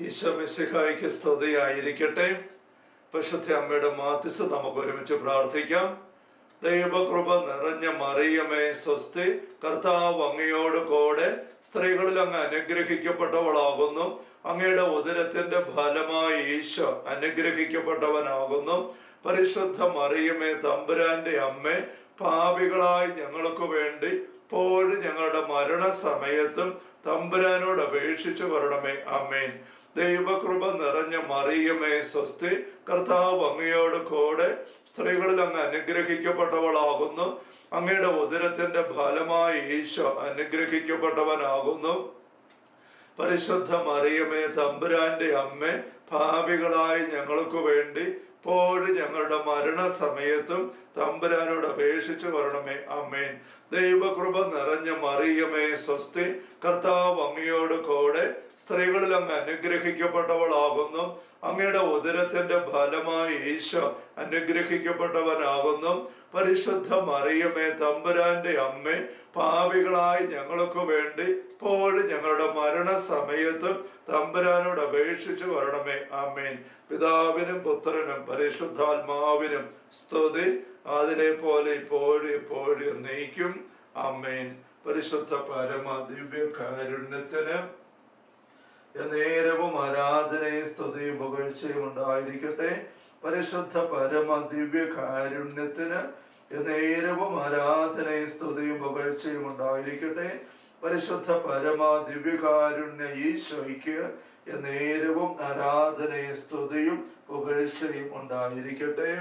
ഈശോ മിശിഹായിക്ക് സ്തുതിയായിരിക്കട്ടെ പരിശുദ്ധ അമ്മയുടെ മാധ്യസ് നമുക്ക് ഒരുമിച്ച് പ്രാർത്ഥിക്കാം ദൈവകൃപ നിറഞ്ഞ മറിയമേ സ്വസ്തി കർത്താവ് അങ്ങയോട് കൂടെ സ്ത്രീകളിൽ അങ്ങ് അനുഗ്രഹിക്കപ്പെട്ടവളാകുന്നു അങ്ങയുടെ ഉദരത്തിന്റെ ഫലമായി ഈശോ അനുഗ്രഹിക്കപ്പെട്ടവനാകുന്നു പരിശുദ്ധ മറിയമേ തമ്പുരാന്റെ അമ്മേ പാപികളായി ഞങ്ങൾക്ക് വേണ്ടി ഇപ്പോഴും ഞങ്ങളുടെ മരണസമയത്തും തമ്പുരാനോട് അപേക്ഷിച്ചു വരണമേ അമ്മേൻ ദൈവകൃപ നിറഞ്ഞ മറിയമേ സ്വസ്തി കർത്താവ് അങ്ങയോട് കൂടെ സ്ത്രീകളിൽ അങ്ങ് അനുഗ്രഹിക്കപ്പെട്ടവളാകുന്നു അങ്ങയുടെ ഉദരത്തിന്റെ ഫലമായി ഈശോ അനുഗ്രഹിക്കപ്പെട്ടവനാകുന്നു പരിശുദ്ധ മറിയമേ തമ്പുരാന്റെ അമ്മ ഭാവികളായി ഞങ്ങൾക്ക് വേണ്ടി ഇപ്പോഴും ഞങ്ങളുടെ മരണസമയത്തും തമ്പുരാനോട് അപേക്ഷിച്ചു വരണമേ അമ്മേൻ ദൈവകൃപ നിറഞ്ഞ മറിയമേ സ്വസ്തി കർത്താവ് അങ്ങയോട് കൂടെ സ്ത്രീകളിൽ അങ്ങ് അനുഗ്രഹിക്കപ്പെട്ടവളാകുന്നു അങ്ങയുടെ ഉദരത്തിന്റെ ഫലമായി ഈശോ അനുഗ്രഹിക്കപ്പെട്ടവനാകുന്നു പരിശുദ്ധ മറിയമേ തമ്പുരാന്റെ അമ്മ പാപികളായി ഞങ്ങൾക്ക് വേണ്ടി ഇപ്പോഴും ഞങ്ങളുടെ മരണസമയത്തും തമ്പുരാനോട് അപേക്ഷിച്ചു വരണമേ ആമേൻ പിതാവിനും പുത്രനും പരിശുദ്ധാത്മാവിനും സ്തുതി അതിനെ പോലെ ഇപ്പോഴും ഇപ്പോഴും നയിക്കും ആമേൻ പരിശുദ്ധ പരമ ദിവ്യ കാരുണ്യത്തിന് നേരവും ആരാധനയും സ്തുതിയും പുകഴ്ചയും ഉണ്ടായിരിക്കട്ടെ പരിശുദ്ധ പരമ ദിവ്യ കാരുണ്യത്തിന് നേരവും ആരാധനയും സ്തുതിയും പുകഴ്ചയും ഉണ്ടായിരിക്കട്ടെ പരിശുദ്ധ പരമ ദിവ്യകാരുണ്യ ഈശോയ്ക്ക് നേരവും ആരാധനയും സ്തുതിയും പുകഴ്ചയും ഉണ്ടായിരിക്കട്ടെ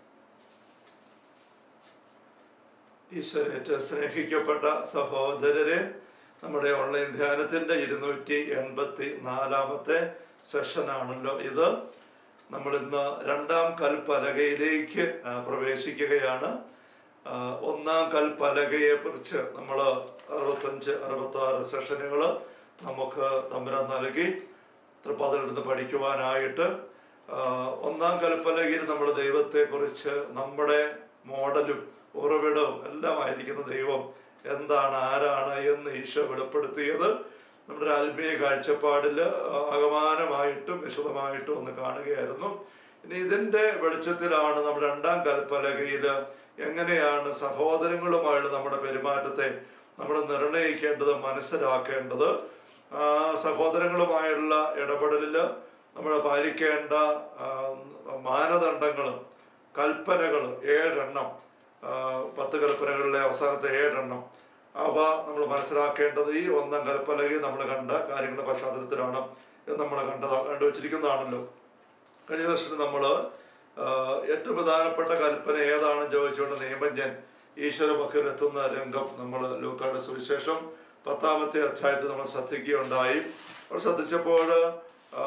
ഈശ്വരേറ്റ സ്നേഹിക്കപ്പെട്ട സഹോദരരെ നമ്മുടെ ഓൺലൈൻ ധ്യാനത്തിന്റെ ഇരുന്നൂറ്റി എൺപത്തി നാലാമത്തെ സെഷനാണല്ലോ ഇത് നമ്മൾ ഇന്ന് രണ്ടാം കൽപ്പലകയിലേക്ക് ആ, പ്രവേശിക്കുകയാണ് ആ, ഒന്നാം കൽപ്പലകയെ കുറിച്ച് നമ്മൾ അറുപത്തഞ്ച് അറുപത്തി ആറ് സെഷനുകൾ നമുക്ക് തമ്പുരാൻ നൽകി തൃപ്പാതിലെടുത്ത് പഠിക്കുവാനായിട്ട് ആ, ഒന്നാം കൽപ്പലകയിൽ നമ്മുടെ ദൈവത്തെക്കുറിച്ച് നമ്മുടെ മോഡലും ഉറവിടവും എല്ലാം ആയിരിക്കുന്ന ദൈവം എന്താണ് ആരാണ് എന്ന് ഈശോ വെളിപ്പെടുത്തിയത് നമ്മുടെ ആത്മീയ കാഴ്ചപ്പാടിൽ അകമാനമായിട്ടും വിശദമായിട്ടും ഒന്ന് കാണുകയായിരുന്നു ഇനി ഇതിന്റെ വെളിച്ചത്തിലാണ് നമ്മൾ രണ്ടാം കൽപ്പലകയിൽ എങ്ങനെയാണ് സഹോദരങ്ങളുമായുള്ള നമ്മുടെ പെരുമാറ്റത്തെ നമ്മൾ നിർണയിക്കേണ്ടത് മനസ്സിലാക്കേണ്ടത് ആ സഹോദരങ്ങളുമായുള്ള ഇടപെടലിൽ നമ്മൾ പാലിക്കേണ്ട മാനദണ്ഡങ്ങൾ കൽപ്പനകൾ ഏഴെണ്ണം ആ, പത്ത് കൽപ്പനകളിലെ അവസാനത്തെ ഏഴെണ്ണം അവ നമ്മൾ മനസ്സിലാക്കേണ്ടത് ഈ ഒന്നാം കൽപ്പലകയിൽ നമ്മൾ കണ്ട കാര്യങ്ങളുടെ പശ്ചാത്തലത്തിലാണ് എന്ന് നമ്മൾ കണ്ടത് കണ്ടുവച്ചിരിക്കുന്നതാണല്ലോ കഴിഞ്ഞ വർഷം നമ്മൾ ഏറ്റവും പ്രധാനപ്പെട്ട കൽപ്പന ഏതാണെന്ന് ചോദിച്ചുകൊണ്ട് നിയമജ്ഞൻ ഈശ്വര പക്കലെത്തുന്ന രംഗം നമ്മൾ ലൂക്കാട് സുവിശേഷം പത്താമത്തെ അധ്യായത്തിൽ നമ്മൾ ശ്രദ്ധിക്കുകയുണ്ടായി നമ്മൾ ശ്രദ്ധിച്ചപ്പോൾ ആ,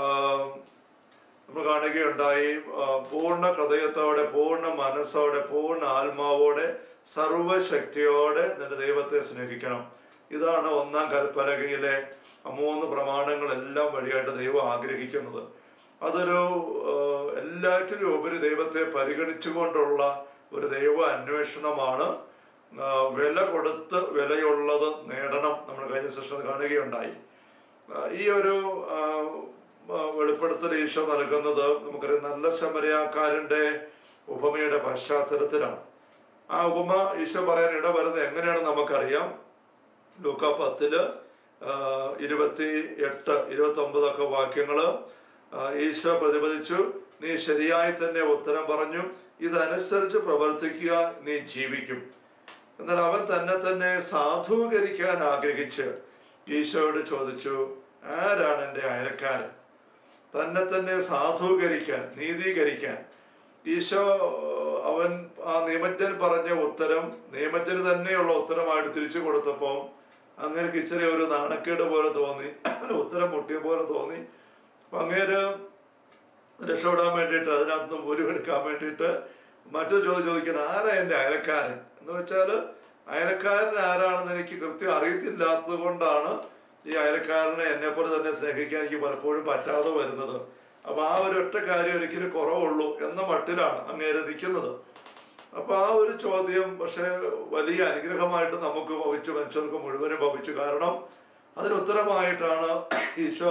നമ്മൾ കാണുകയുണ്ടായി ആ, പൂർണ്ണ ഹൃദയത്തോടെ പൂർണ്ണ മനസ്സോടെ പൂർണ്ണ ആത്മാവോടെ സർവശക്തിയോടെ നിന്റെ ദൈവത്തെ സ്നേഹിക്കണം ഇതാണ് ഒന്നാം കൽപ്പലകയിലെ ആ മൂന്ന് പ്രമാണങ്ങളെല്ലാം വഴിയായിട്ട് ദൈവം ആഗ്രഹിക്കുന്നത് അതൊരു ആ, എല്ലാറ്റിലും ഉപരി ദൈവത്തെ പരിഗണിച്ചുകൊണ്ടുള്ള ഒരു ദൈവ അന്വേഷണമാണ് ആ, വില കൊടുത്ത് വിലയുള്ളത് നേടണം നമ്മൾ കഴിഞ്ഞ സെഷനിൽ കാണുകയുണ്ടായി ആ, ഈ ഒരു ആ, ആ, വെളിപ്പെടുത്തൽ ഈശോ നൽകുന്നത് നമുക്കറിയാം നല്ല ശമരയാക്കാരൻ്റെ ഉപമയുടെ പശ്ചാത്തലത്തിലാണ് ആ ഉപമ ഈശോ പറയാൻ ഇടവരുന്നത് എങ്ങനെയാണെന്ന് നമുക്കറിയാം ലൂക്ക പത്തില് ആ, ഇരുപത്തി എട്ട് ഇരുപത്തി ഒമ്പതൊക്കെ വാക്യങ്ങള് ആ, ഈശോ പ്രതിപദിച്ചു നീ ശരിയായി തന്നെ ഉത്തരം പറഞ്ഞു ഇതനുസരിച്ച് പ്രവർത്തിക്കുക നീ ജീവിക്കും എന്നാൽ അവൻ തന്നെ തന്നെ സാധൂകരിക്കാൻ ആഗ്രഹിച്ച് ഈശോയോട് ചോദിച്ചു ആരാണ് എൻ്റെ അയൽക്കാരൻ തന്നെ തന്നെ സാധൂകരിക്കാൻ നീതീകരിക്കാൻ ഈശോ അവൻ ആ നിയമജ്ഞൻ പറഞ്ഞ ഉത്തരം നിയമജ്ഞന് തന്നെയുള്ള ഉത്തരമായിട്ട് തിരിച്ചു കൊടുത്തപ്പോൾ അങ്ങനെ ഇച്ചിരി ഒരു നാണക്കേട് പോലെ തോന്നി അവന് ഉത്തരം മുട്ടിയ പോലെ തോന്നി അപ്പൊ അങ്ങേര് രക്ഷപ്പെടാൻ വേണ്ടിയിട്ട് അതിനകത്ത് നിന്ന് ഉരുവെടുക്കാൻ വേണ്ടിയിട്ട് മറ്റൊരു ചോദ്യം ചോദിക്കണം ആരാ എൻ്റെ അയലക്കാരൻ എന്ന് വെച്ചാൽ അയലക്കാരൻ ആരാണെന്ന് എനിക്ക് കൃത്യം അറിയത്തില്ലാത്തത് കൊണ്ടാണ് ഈ അയലക്കാരനെ എന്നെപ്പോലെ തന്നെ സ്നേഹിക്കാൻ എനിക്ക് പലപ്പോഴും പറ്റാതെ വരുന്നത് അപ്പൊ ആ ഒരു ഒറ്റ കാര്യം ഒരിക്കലും കുറവുള്ളൂ എന്ന മട്ടിലാണ് അങ്ങേര് നിൽക്കുന്നത് അപ്പൊ ആ ഒരു ചോദ്യം പക്ഷെ വലിയ അനുഗ്രഹമായിട്ട് നമുക്ക് ഭവിച്ചു മനുഷ്യർക്ക് മുഴുവനും ഭവിച്ചു കാരണം അതിന് ഉത്തരമായിട്ടാണ് ഈശോ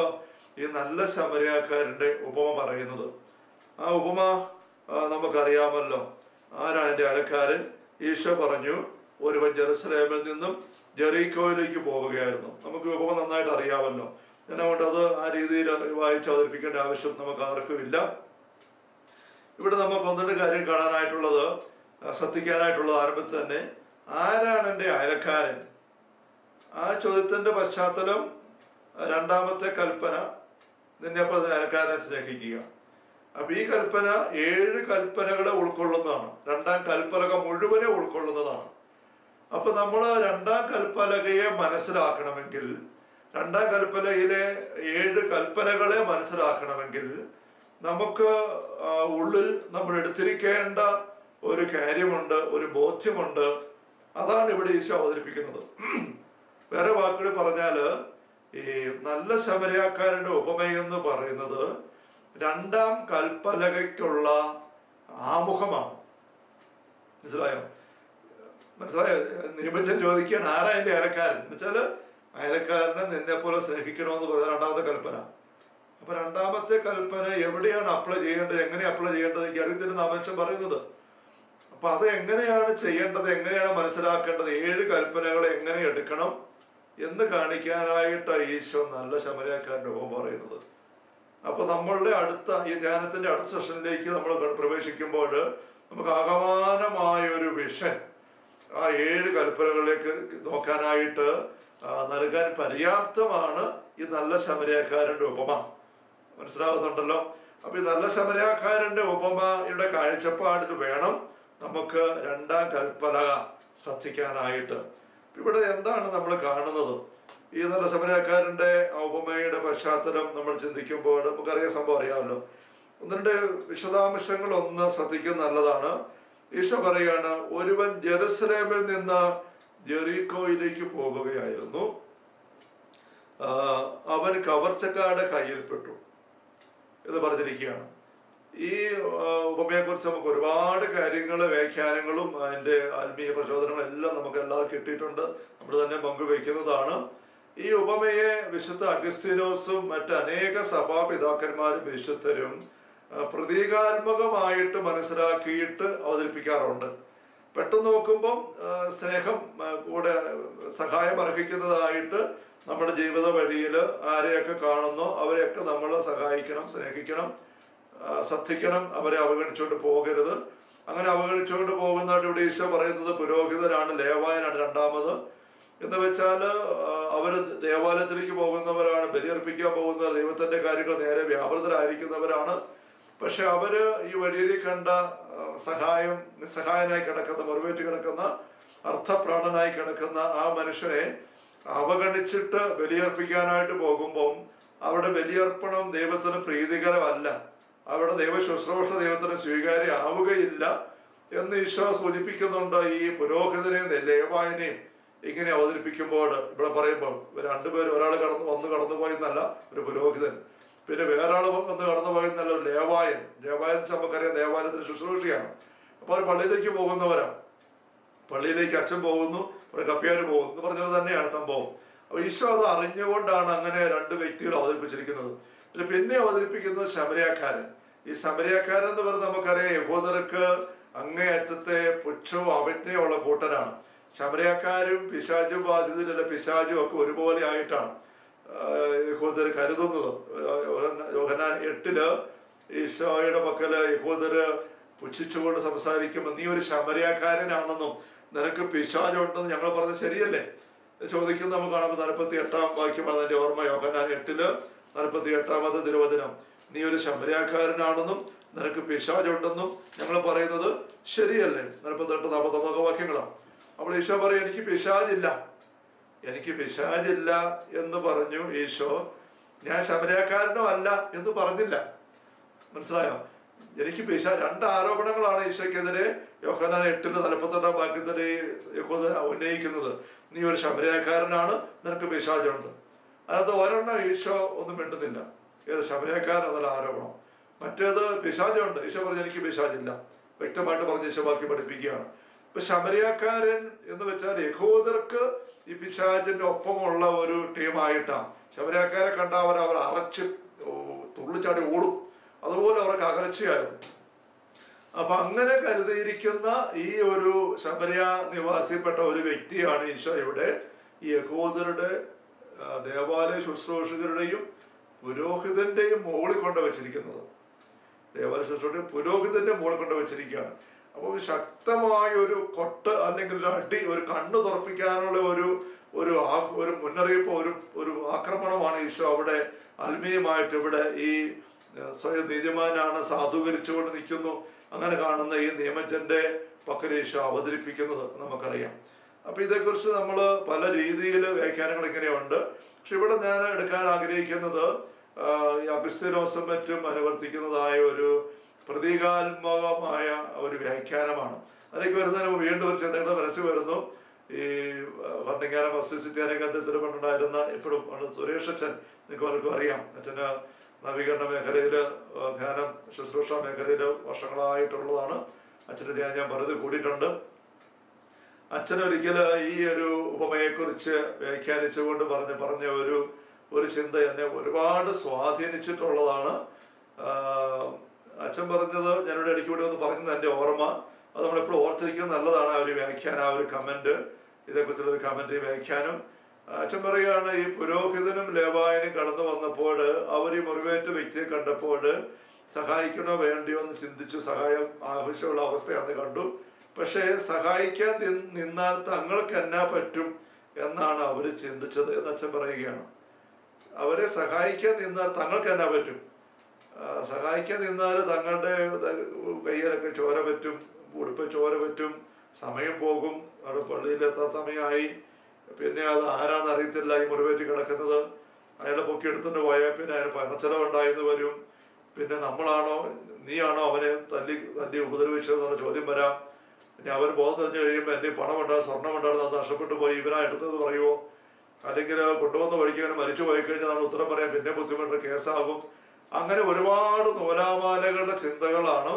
ഈ നല്ല ശമരിയാക്കാരൻ്റെ ഉപമ പറയുന്നത് ആ ഉപമ ആ, നമുക്കറിയാമല്ലോ ആരാണ് എൻ്റെ അയൽക്കാരൻ ഈശോ പറഞ്ഞു ഒരുവൻ ജെറുസലേമിൽ നിന്നും ജെറീക്കോയിലേക്ക് പോവുകയായിരുന്നു നമുക്ക് ഈ ഉപമ നന്നായിട്ട് അറിയാമല്ലോ ഞാൻ അതുകൊണ്ട് അത് ആ രീതിയിൽ വായിച്ച് അവതരിപ്പിക്കേണ്ട ആവശ്യം നമുക്ക് ആർക്കുമില്ല ഇവിടെ നമുക്ക് ഒന്നിന്റെ കാര്യം കാണാനായിട്ടുള്ളത് ആ, ശ്രദ്ധിക്കാനായിട്ടുള്ളത് ആരംഭത്തിൽ തന്നെ ആരാണ് എൻ്റെ അയലക്കാരൻ ആ ചോദ്യത്തിന്റെ പശ്ചാത്തലം ആ, രണ്ടാമത്തെ കൽപ്പന നിന്നെ പോലെ അയൽക്കാരനെ സ്നേഹിക്കുക അപ്പൊ ഈ കൽപ്പന ഏഴ് കൽപ്പനകളെ ഉൾക്കൊള്ളുന്നതാണ് രണ്ടാം കൽപ്പലക മുഴുവനെ ഉൾക്കൊള്ളുന്നതാണ് അപ്പൊ നമ്മൾ രണ്ടാം കൽപ്പലകയെ മനസ്സിലാക്കണമെങ്കിൽ രണ്ടാം കൽപ്പലയിലെ ഏഴ് കൽപ്പനകളെ മനസ്സിലാക്കണമെങ്കിൽ നമുക്ക് ആ, ഉള്ളിൽ നമ്മൾ എടുത്തിരിക്കേണ്ട ഒരു കാര്യമുണ്ട് ഒരു ബോധ്യമുണ്ട് അതാണ് ഇവിടെ ഈശോ അവതരിപ്പിക്കുന്നത് വേറെ വാക്കുകൾ പറഞ്ഞാല് ഈ നല്ല ശമരയാക്കാരുടെ ഉപമയെന്ന് പറയുന്നത് രണ്ടാം കൽപ്പലകയ്ക്കുള്ള ആമുഖമാണ് മനസ്സിലായോ മനസ്സിലായോ നിയമജൻ ചോദിക്കുകയാണ് ആരാ എൻ്റെ അയലക്കാരൻ എന്ന് വെച്ചാല് അയലക്കാരനെ നിന്നെ പോലെ സ്നേഹിക്കണമെന്ന് പറയുന്ന രണ്ടാമത്തെ കൽപ്പന അപ്പൊ രണ്ടാമത്തെ കൽപ്പന എവിടെയാണ് അപ്ലൈ ചെയ്യേണ്ടത് എങ്ങനെ അപ്ലൈ ചെയ്യേണ്ടത് എനിക്ക് അറിയത്തില്ലെന്ന് ആ മനുഷ്യൻ പറയുന്നത് അപ്പൊ അത് എങ്ങനെയാണ് ചെയ്യേണ്ടത് എങ്ങനെയാണ് മനസ്സിലാക്കേണ്ടത് ഏഴ് കൽപ്പനകൾ എങ്ങനെ എടുക്കണം എന്ന് കാണിക്കാനായിട്ട് ഈശോ നല്ല ശമരക്കാരൻ്റെ ഒപ്പം പറയുന്നത് അപ്പൊ നമ്മളുടെ അടുത്ത ഈ ധ്യാനത്തിന്റെ അടുത്ത സെഷനിലേക്ക് നമ്മൾ ക- പ്രവേശിക്കുമ്പോൾ നമുക്ക് ആകമാനമായ ഒരു വിഷൻ ആ ഏഴ് കൽപ്പനകളിലേക്ക് നോക്കാനായിട്ട് ആ, നൽകാൻ പര്യാപ്തമാണ് ഈ നല്ല ശമരക്കാരന്റെ ഉപമ മനസ്സിലാവുന്നുണ്ടല്ലോ അപ്പൊ ഈ നല്ല ശമരക്കാരന്റെ ഉപമയുടെ കാഴ്ചപ്പാടിൽ വേണം നമുക്ക് രണ്ടാം കൽപ്പലക ശ്രദ്ധിക്കാനായിട്ട് ഇവിടെ എന്താണ് നമ്മൾ കാണുന്നത് ഈ നല്ല സമരക്കാരന്റെ ആ ഉപമയുടെ പശ്ചാത്തലം നമ്മൾ ചിന്തിക്കുമ്പോൾ നമുക്കറിയാം സംഭവം അറിയാമല്ലോ ഒന്ന് രണ്ട് വിശദാംശങ്ങൾ ഒന്ന് ശ്രദ്ധിക്കുന്നത് നല്ലതാണ് ഈശോ പറയാണ് ഒരുവൻ ജെറുസലേമിൽ നിന്ന് ജെറീക്കോയിലേക്ക് പോകുകയായിരുന്നു ആ, അവൻ കവർച്ചക്കാരുടെ കയ്യിൽപ്പെട്ടു എന്ന് പറഞ്ഞിരിക്കുകയാണ് ഈ ഉപമയെ കുറിച്ച് നമുക്ക് ഒരുപാട് കാര്യങ്ങൾ വ്യാഖ്യാനങ്ങളും അതിന്റെ ആത്മീയ പ്രചോദനങ്ങളും എല്ലാം നമുക്ക് എല്ലാവർക്കും കിട്ടിയിട്ടുണ്ട് നമ്മൾ തന്നെ പങ്കുവയ്ക്കുന്നതാണ് ഈ ഉപമയെ വിശുദ്ധ അഗസ്തീനോസും മറ്റ് അനേക സഭാപിതാക്കന്മാരും വിശുദ്ധരും ആ, പ്രതീകാത്മകമായിട്ട് മനസ്സിലാക്കിയിട്ട് അവതരിപ്പിക്കാറുണ്ട് പെട്ടെന്ന് നോക്കുമ്പം ആ, സ്നേഹം ആ, കൂടെ സഹായം അർഹിക്കുന്നതായിട്ട് നമ്മുടെ ജീവിത വഴിയിൽ ആരെയൊക്കെ കാണുന്നോ അവരെയൊക്കെ നമ്മൾ സഹായിക്കണം സ്നേഹിക്കണം ആ, ശ്രദ്ധിക്കണം അവരെ അവഗണിച്ചുകൊണ്ട് പോകരുത് അങ്ങനെ അവഗണിച്ചുകൊണ്ട് പോകുന്നതായിട്ട് ഇവിടെ ഈശോ പറയുന്നത് പുരോഹിതനാണ് ലേവായനാണ് രണ്ടാമത് എന്ന് വെച്ചാൽ അവർ ദേവാലയത്തിലേക്ക് പോകുന്നവരാണ് ബലിയർപ്പിക്കാൻ പോകുന്നവർ ദൈവത്തിന്റെ കാര്യങ്ങൾ നേരെ വ്യാപൃതരായിരിക്കുന്നവരാണ് പക്ഷെ അവര് ഈ വഴിയിൽ കണ്ട ആ, സഹായം നിസ്സഹായനായി കിടക്കുന്ന മുറിവേറ്റ് കിടക്കുന്ന അർത്ഥപ്രാണനായി കിടക്കുന്ന ആ മനുഷ്യനെ അവഗണിച്ചിട്ട് ബലിയർപ്പിക്കാനായിട്ട് പോകുമ്പം അവരുടെ ബലിയർപ്പണം ദൈവത്തിന് പ്രീതികരമല്ല അവരുടെ ദൈവ ശുശ്രൂഷ ദൈവത്തിന് സ്വീകാര്യമാവുകയില്ല എന്ന് ഈശോ സൂചിപ്പിക്കുന്നുണ്ട് ഈ പുരോഹിതനെയും ലേവായനെയും ഇങ്ങനെ അവതരിപ്പിക്കുമ്പോൾ ഇവിടെ പറയുമ്പോൾ ഇവർ രണ്ടുപേരും ഒരാൾ കടന്ന് വന്ന് കടന്നു പോയെന്നല്ല ഒരു പുരോഹിതൻ പിന്നെ വേറെ ആൾ വന്ന് കടന്നു പോയെന്നല്ല ഒരു ലേവായൻ ലേവായൻ എന്ന് വെച്ചാൽ നമുക്കറിയാം ദേവാലയത്തിന് ശുശ്രൂഷയാണ് അപ്പോൾ അവർ പള്ളിയിലേക്ക് പോകുന്നവരാണ് പള്ളിയിലേക്ക് അച്ഛൻ പോകുന്നു ഒരു കപ്പ്യാർ പോകുന്നു എന്ന് പറഞ്ഞത് തന്നെയാണ് സംഭവം അപ്പൊ ഈശോ അത് അറിഞ്ഞുകൊണ്ടാണ് അങ്ങനെ രണ്ട് വ്യക്തികൾ അവതരിപ്പിച്ചിരിക്കുന്നത് ഇതിൽ പിന്നെ അവതരിപ്പിക്കുന്നത് ശമരയാക്കാരൻ ഈ ശമരയാക്കാരൻ എന്ന് പറയുന്നത് നമുക്കറിയാം യഹൂദർക്ക് അങ്ങേയറ്റത്തെ പുച്ഛവും അവജ്ഞയുള്ള കൂട്ടരാണ് ശമരയാക്കാരും പിശാചു ബാധിതരല്ല പിശാചും ഒക്കെ ഒരുപോലെ ആയിട്ടാണ് യഹൂദർ കരുതുന്നത് യോഹന്ന- യോഹന്നാൻ എട്ടില് ഈശോയുടെ പക്കല് യഹൂദര് പുച്ഛിച്ചുകൊണ്ട് സംസാരിക്കുമ്പോൾ നീ ഒരു ശമരയാക്കാരനാണെന്നും നിനക്ക് പിശാചുണ്ടെന്ന് ഞങ്ങൾ പറഞ്ഞത് ശരിയല്ലേ ഇത് ചോദിക്കുന്നത് നമുക്ക് കാണുമ്പോൾ നാൽപ്പത്തി എട്ടാം വാക്യമാണ് അതിന്റെ ഓർമ്മ യോഹന്നാൻ എട്ടില് നാൽപ്പത്തി എട്ടാമത് തിരുവചനം നീ ഒരു ശമരയാക്കാരനാണെന്നും നിനക്ക് പിശാചുണ്ടെന്നും ഞങ്ങൾ പറയുന്നത് ശരിയല്ലേ നാൽപ്പത്തി എട്ട് നാൽപ്പത്തൊമ്പത് വാക്യങ്ങളാണ് അപ്പോൾ ഈശോ പറയും എനിക്ക് പിശാചില്ല എനിക്ക് പിശാചില്ല എന്ന് പറഞ്ഞു ഈശോ ഞാൻ ശമരയാക്കാരനോ അല്ല എന്ന് പറഞ്ഞില്ല മനസ്സിലായോ എനിക്ക് പിശ രണ്ട് ആരോപണങ്ങളാണ് ഈശോയ്ക്കെതിരെ യോഹനാൻ എട്ടില് നാൽപ്പത്തെട്ടാം വാക്യത്തില് യഹോദ ഉന്നയിക്കുന്നത് നീ ഒരു ശമരയാക്കാരനാണ് നിനക്ക് പിശാചുണ്ട് അതിനകത്ത് ഒരെണ്ണം ഈശോ ഒന്നും മിണ്ടുന്നില്ല ഏത് ശമരയാക്കാരൻ എന്നുള്ള ആരോപണം മറ്റേത് പിശാചുണ്ട് ഈശോ പറഞ്ഞ എനിക്ക് പിശാചില്ല വ്യക്തമായിട്ട് പറഞ്ഞ് ഈശോ ബാക്കി പഠിപ്പിക്കുകയാണ് ഇപ്പൊ ശമരിയാക്കാരൻ എന്ന് വെച്ചാൽ യഹൂദർക്ക് ഈ പിശാചിന്റെ ഒപ്പമുള്ള ഒരു ടീമായിട്ടാണ് ശമരിയാക്കാരെ കണ്ട അവർ അവർ അറച്ച് തുള്ളിച്ചാടി ഓടും അതുപോലെ അവർക്ക് അകലച്ചയായിരുന്നു അപ്പൊ അങ്ങനെ കരുതിയിരിക്കുന്ന ഈ ഒരു ശബരിയ നിവാസിപ്പെട്ട ഒരു വ്യക്തിയാണ് ഈശോ ഇവിടെ ഈ യഹൂദരുടെ ആ, ദേവാലയ ശുശ്രൂഷകരുടെയും പുരോഹിതന്റെയും മുകളിൽ കൊണ്ട് വെച്ചിരിക്കുന്നത് ദേവാലയ ശുശ്രൂഷയുടെ പുരോഹിതന്റെ മുകളിൽ കൊണ്ട് വെച്ചിരിക്കുകയാണ് അപ്പോൾ ശക്തമായ ഒരു കൊട്ട് അല്ലെങ്കിൽ ഒരു അടി ഒരു കണ്ണ് തുറപ്പിക്കാനുള്ള ഒരു ഒരു ആ- ഒരു മുന്നറിയിപ്പ് ഒരു ഒരു ആക്രമണമാണ് ഈശോ അവിടെ ആത്മീയമായിട്ട് ഇവിടെ ഈ ഏഹ്, സ്വയം നീതിമാനാണ് സാധൂകരിച്ചുകൊണ്ട് നിൽക്കുന്നു അങ്ങനെ കാണുന്ന ഈ നിയമജന്റെ പക്കൽ ഈശോ അവതരിപ്പിക്കുന്നത് നമുക്കറിയാം അപ്പൊ ഇതേക്കുറിച്ച് നമ്മൾ പല രീതിയിൽ വ്യാഖ്യാനങ്ങൾ ഇങ്ങനെയുണ്ട് പക്ഷെ ഇവിടെ ഞാൻ എടുക്കാൻ ആഗ്രഹിക്കുന്നത് ആ, ഈ അഗസ്ത്യനോസും മറ്റും അനുവർത്തിക്കുന്നതായ ഒരു പ്രതീകാത്മകമായ ഒരു വ്യാഖ്യാനമാണ് അതിലേക്ക് വരുന്നതിന് മുമ്പ് വീണ്ടും ഒരു ചിന്തകളുടെ മനസ്സിൽ വരുന്നു ഈ ഭണ്ഡിങ്ങാനം മസ്തിസിറ്റി രംഗത്തിൽ പണ്ടുണ്ടായിരുന്ന ഇപ്പോഴും ആണ് സുരേഷ് അച്ഛൻ നിങ്ങൾക്ക് പലർക്കും അറിയാം അച്ഛന് നവീകരണ മേഖലയിൽ ധ്യാനം ശുശ്രൂഷ മേഖലയിൽ വർഷങ്ങളായിട്ടുള്ളതാണ് അച്ഛൻ്റെ ധ്യാനം ഞാൻ പലത് കൂടിയിട്ടുണ്ട് അച്ഛൻ ഒരിക്കൽ ഈ ഒരു ഉപമയെക്കുറിച്ച് വ്യാഖ്യാനിച്ചുകൊണ്ട് പറഞ്ഞ് പറഞ്ഞ ഒരു ഒരു ചിന്ത എന്നെ ഒരുപാട് സ്വാധീനിച്ചിട്ടുള്ളതാണ് ആഹ് അച്ഛൻ പറഞ്ഞത് ഞാനിവിടെ ഇടയ്ക്ക് കൂടി ഒന്ന് പറഞ്ഞത് എൻ്റെ ഓർമ്മ അത് നമ്മളെപ്പോഴും ഓർത്തിരിക്കുന്നത് നല്ലതാണ് ആ ഒരു വ്യാഖ്യാനം ആ ഒരു കമൻറ്റ് ഇതേക്കുറിച്ചുള്ള ഒരു കമൻറ്റ് വ്യാഖ്യാനം അച്ഛൻ പറയുകയാണ് ഈ പുരോഹിതനും ലേവായനും കടന്നു വന്നപ്പോൾ അവർ ഈ മുറിവേറ്റ വ്യക്തിയെ കണ്ടപ്പോൾ സഹായിക്കണോ വേണ്ടിയോ എന്ന് ചിന്തിച്ചു സഹായം ആവശ്യമുള്ള അവസ്ഥയാണെന്ന് കണ്ടു പക്ഷേ സഹായിക്കാൻ നി- നിന്നാൽ തങ്ങൾക്ക് എന്നാ പറ്റും എന്നാണ് അവർ ചിന്തിച്ചത് എന്ന് അച്ഛൻ പറയുകയാണ് അവരെ സഹായിക്കാൻ നിന്നാൽ തങ്ങൾക്ക് എന്നാ പറ്റും ആ, സഹായിക്കാൻ നിന്നാൽ തങ്ങളുടെ ത- കയ്യിലൊക്കെ ചോര പറ്റും ഉടുപ്പ് ചോര പറ്റും സമയം പോകും അവിടെ പള്ളിയിലെത്താൻ സമയമായി പിന്നെ അത് ആരാന്ന് അറിയത്തില്ല ഈ മുറിവേറ്റി കിടക്കുന്നത് അയാളെ പൊക്കി എടുത്തുകൊണ്ട് പോയാൽ പിന്നെ അതിന് പണച്ചെലവുണ്ടായെന്ന് വരും പിന്നെ നമ്മളാണോ നീയാണോ അവനെ തല്ലി തല്ലി ഉപദ്രവിച്ചതെന്നുള്ള ചോദ്യം വരാം പിന്നെ അവൻ ബോധം തെളിഞ്ഞു കഴിയുമ്പോൾ എൻ്റെ പണം ഉണ്ടാകും സ്വർണം ഉണ്ടാകുന്നത് അത് നഷ്ടപ്പെട്ടു പോയി ഇവനാ എടുത്തത് പറയുമോ അല്ലെങ്കിൽ കൊണ്ടുവന്ന വഴിക്ക് അവന് മരിച്ചു പോയി കഴിഞ്ഞാൽ നമ്മൾ ഉത്തരം പറയാം പിന്നെ ബുദ്ധിമുട്ട് കേസാകും അങ്ങനെ ഒരുപാട് നൂലാമാലകളുടെ ചിന്തകളാണ്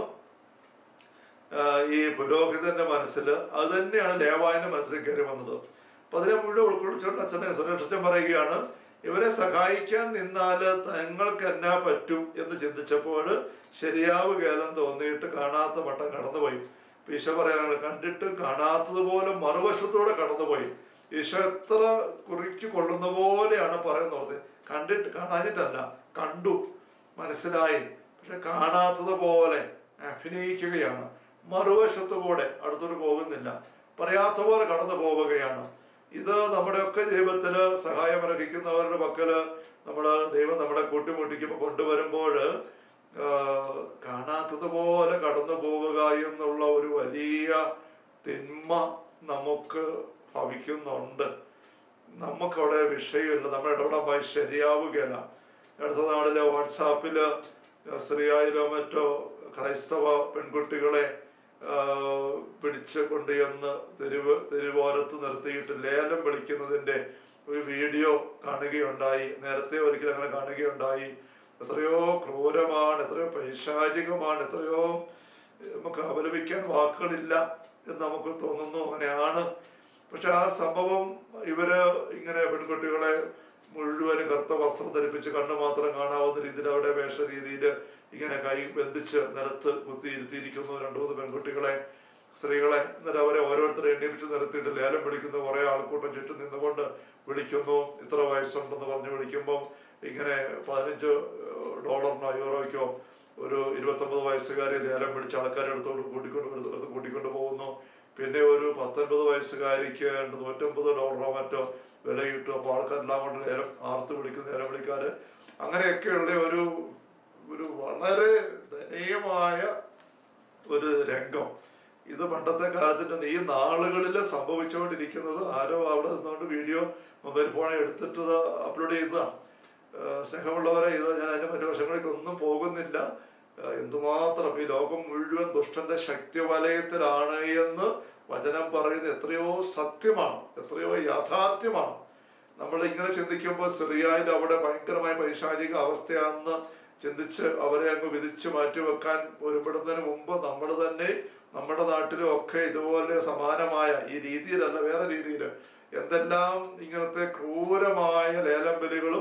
ആഹ് ഈ പുരോഹിതന്റെ മനസ്സിൽ അത് തന്നെയാണ് ലേവായന്റെ മനസ്സിൽ കയറി വന്നത് അപ്പൊ അതിനെ മുഴുവൻ ഉൾക്കൊള്ളിച്ചുകൊണ്ട് അച്ഛനെ സുരക്ഷിതം പറയുകയാണ് ഇവരെ സഹായിക്കാൻ നിന്നാല് തങ്ങൾക്ക് എന്നാ പറ്റും എന്ന് ചിന്തിച്ചപ്പോൾ ശരിയാവുകേലം തോന്നിയിട്ട് കാണാത്ത മട്ടം കടന്നുപോയി ഇപ്പൊ ഈശോ പറയാനാണ് കണ്ടിട്ട് കാണാത്തതുപോലെ മറുവശത്തൂടെ കടന്നുപോയി ഈശോ എത്ര കുറിക്ക് കൊള്ളുന്ന പോലെയാണ് പറയുന്നത് കണ്ടിട്ട് കാണാഞ്ഞിട്ടല്ല കണ്ടു മനസ്സിലായി പക്ഷെ കാണാത്തത് പോലെ അഭിനയിക്കുകയാണ് മറുവശത്തു കൂടെ അടുത്തോട്ട് പോകുന്നില്ല പറയാത്ത പോലെ കടന്നു പോവുകയാണ് ഇത് നമ്മുടെയൊക്കെ ജീവിതത്തിൽ സഹായമർഹിക്കുന്നവരുടെ പക്കല് നമ്മൾ ദൈവം നമ്മളെ കൂട്ടിമുട്ടിക്കുമ്പോൾ കൊണ്ടുവരുമ്പോൾ കാണാത്തതുപോലെ കടന്നു പോവുക എന്നുള്ള ഒരു വലിയ തിന്മ നമുക്ക് ഭവിക്കുന്നുണ്ട് നമുക്കവിടെ വിഷയമില്ല നമ്മൾ ഇടപെടാൻ പോയി ശരിയാവുകയില്ല അടുത്ത നാളിലെ വാട്സാപ്പില് സിറിയയിലോ മറ്റോ ക്രൈസ്തവ പെൺകുട്ടികളെ ആ, പിടിച്ച് കൊണ്ടുചെന്ന് തെരുവ് തെരുവോരത്ത് നിർത്തിയിട്ട് ലേലം വിളിക്കുന്നതിന്റെ ഒരു വീഡിയോ കാണുകയുണ്ടായി നേരത്തെ ഒരിക്കലും അങ്ങനെ കാണുകയുണ്ടായി എത്രയോ ക്രൂരമാണ് എത്രയോ പൈശാചികമാണ് എത്രയോ നമുക്ക് അപലപിക്കാൻ വാക്കുകളില്ല എന്ന് നമുക്ക് തോന്നുന്നു അങ്ങനെയാണ് പക്ഷെ ആ സംഭവം ഇവര് ഇങ്ങനെ പെൺകുട്ടികളെ മുഴുവനും കറുത്ത വസ്ത്രം ധരിപ്പിച്ച് കണ്ണു മാത്രം കാണാവുന്ന രീതിയിൽ അവിടെ വേഷ രീതിയിൽ ഇങ്ങനെ കൈ ബന്ധിച്ച് നിലത്ത് കുത്തിയിരുത്തിയിരിക്കുന്നു രണ്ടു മൂന്ന് പെൺകുട്ടികളെ സ്ത്രീകളെ എന്നിട്ട് അവരെ ഓരോരുത്തരെ എണ്ണിപ്പിച്ച് നിർത്തിയിട്ട് ലേലം വിളിക്കുന്നു കുറെ ആൾക്കൂട്ടം ചുറ്റും നിന്നുകൊണ്ട് വിളിക്കുന്നു ഇത്ര വയസ്സുണ്ടെന്ന് പറഞ്ഞ് വിളിക്കുമ്പോൾ ഇങ്ങനെ പതിനഞ്ച് ഡോളറിനോ യൂറോയ്ക്കോ ഒരു ഇരുപത്തൊമ്പത് വയസ്സുകാരെ ലേലം പിടിച്ച് ആൾക്കാരെ എടുത്തോണ്ട് കൂട്ടിക്കൊണ്ട് എടുത്ത് കൂട്ടിക്കൊണ്ട് പോകുന്നു പിന്നെ ഒരു പത്തൊൻപത് വയസ്സുകാരിക്ക് രണ്ട് നൂറ്റമ്പത് ഡോളറോ മറ്റോ വില കിട്ടും അപ്പോൾ ആൾക്കാരെല്ലാം കൊണ്ട് ലേലം ആർത്ത് വിളിക്കുന്ന ലേലം വിളിക്കാര് അങ്ങനെയൊക്കെയുള്ള ഒരു ഒരു വളരെ ദയനീയമായ ഒരു രംഗം ഇത് പണ്ടത്തെ കാലത്തിന്റെ ഈ നാളുകളിൽ സംഭവിച്ചുകൊണ്ടിരിക്കുന്നത് ആരോ അവിടെ നിന്നുകൊണ്ട് വീഡിയോ മൊബൈൽ ഫോണിൽ എടുത്തിട്ട് ഇത് അപ്ലോഡ് ചെയ്തതാണ് ഏഹ് സ്നേഹമുള്ളവരെ ഇത് ഞാൻ അതിന്റെ മറ്റു വശങ്ങളിലേക്ക് ഒന്നും പോകുന്നില്ല ഏഹ് എന്തുമാത്രം ഈ ലോകം മുഴുവൻ ദുഷ്ടന്റെ ശക്തി വലയത്തിലാണ് എന്ന് വചനം പറയുന്നത് എത്രയോ സത്യമാണ് എത്രയോ യാഥാർത്ഥ്യമാണ് നമ്മൾ ഇങ്ങനെ ചിന്തിക്കുമ്പോൾ സിറിയയിൽ അവിടെ ഭയങ്കരമായ പൈശാചിക അവസ്ഥയാണെന്ന് ചിന്തിച്ച് അവരെ അങ്ങ് വിധിച്ച് മാറ്റിവെക്കാൻ ഒരുപ്പെടുന്നതിന് മുമ്പ് നമ്മൾ തന്നെ നമ്മുടെ നാട്ടിലും ഒക്കെ ഇതുപോലെ സമാനമായ ഈ രീതിയിലല്ല വേറെ രീതിയിൽ എന്തെല്ലാം ഇങ്ങനത്തെ ക്രൂരമായ ലേലം ബലികളും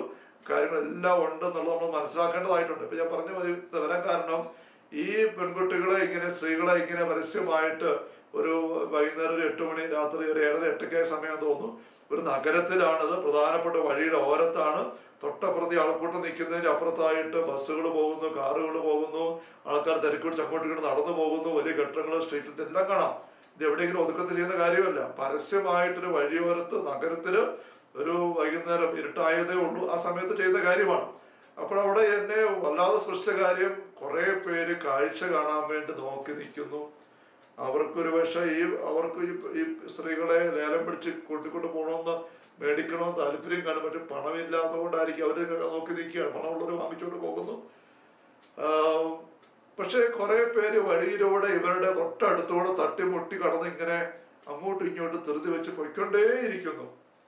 കാര്യങ്ങളെല്ലാം ഉണ്ടെന്നുള്ളത് നമ്മൾ മനസ്സിലാക്കേണ്ടതായിട്ടുണ്ട് ഇപ്പൊ ഞാൻ പറഞ്ഞു വരു- വരാൻ കാരണം ഈ പെൺകുട്ടികളെ ഇങ്ങനെ സ്ത്രീകളെ ഇങ്ങനെ പരസ്യമായിട്ട് ഒരു വൈകുന്നേരം ഒരു എട്ട് മണി രാത്രി ഒരു ഏഴര എട്ടൊക്കെ സമയം തോന്നുന്നു ഒരു നഗരത്തിലാണിത് പ്രധാനപ്പെട്ട വഴിയുടെ ഓരത്താണ് തൊട്ടപ്പുറത്ത് ആൾക്കൂട്ടം നിൽക്കുന്നതിന്റെ അപ്പുറത്തായിട്ട് ബസ്സുകൾ പോകുന്നു കാറുകൾ പോകുന്നു ആൾക്കാർ തിരക്കുപിടിച്ച് അങ്ങോട്ടും ഇങ്ങോട്ട് നടന്നു പോകുന്നു വലിയ കെട്ടിടങ്ങൾ സ്ട്രീറ്റിൽ എല്ലാം കാണാം ഇത് എവിടെയെങ്കിലും ഒതുക്കത്ത് ചെയ്യുന്ന കാര്യമല്ല പരസ്യമായിട്ടൊരു വഴിയോരത്ത് നഗരത്തില് ഒരു വൈകുന്നേരം ഇരുട്ടായതേ ഉള്ളൂ ആ സമയത്ത് ചെയ്ത കാര്യമാണ് അപ്പോൾ അവിടെ എന്നെ വല്ലാതെ സ്പർശിച്ച കാര്യം കുറെ പേര് കാഴ്ച കാണാൻ വേണ്ടി നോക്കി നിൽക്കുന്നു അവർക്കൊരു പക്ഷേ ഈ അവർക്ക് ഈ ഈ സ്ത്രീകളെ ലേലം പിടിച്ച് കൂട്ടിക്കൊണ്ട് പോകണമെന്ന് മേടിക്കണമെന്ന് താല്പര്യം കാണും പക്ഷെ പണമില്ലാത്തതുകൊണ്ടായിരിക്കും അവർ നോക്കി നിൽക്കുകയാണ് പണമുള്ളവർ വാങ്ങിച്ചുകൊണ്ട് പോകുന്നു ആഹ് പക്ഷേ കുറെ പേര് വഴിയിലൂടെ ഇവരുടെ തൊട്ടടുത്തൂടെ തട്ടിമുട്ടി കടന്ന് ഇങ്ങനെ അങ്ങോട്ടും ഇങ്ങോട്ടും ധൃതി വെച്ച് പൊയ്ക്കൊണ്ടേയിരിക്കുന്നു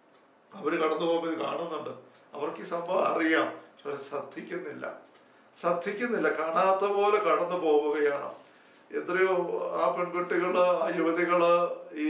അവര് കടന്നു പോകുമ്പോൾ ഇത് കാണുന്നുണ്ട് അവർക്ക് ഈ സംഭവം അറിയാം പക്ഷെ അവർ ശ്രദ്ധിക്കുന്നില്ല ശ്രദ്ധിക്കുന്നില്ല കാണാത്ത പോലെ കടന്നു പോവുകയാണ് എത്രയോ ആ പെൺകുട്ടികള് ആ യുവതികള് ഈ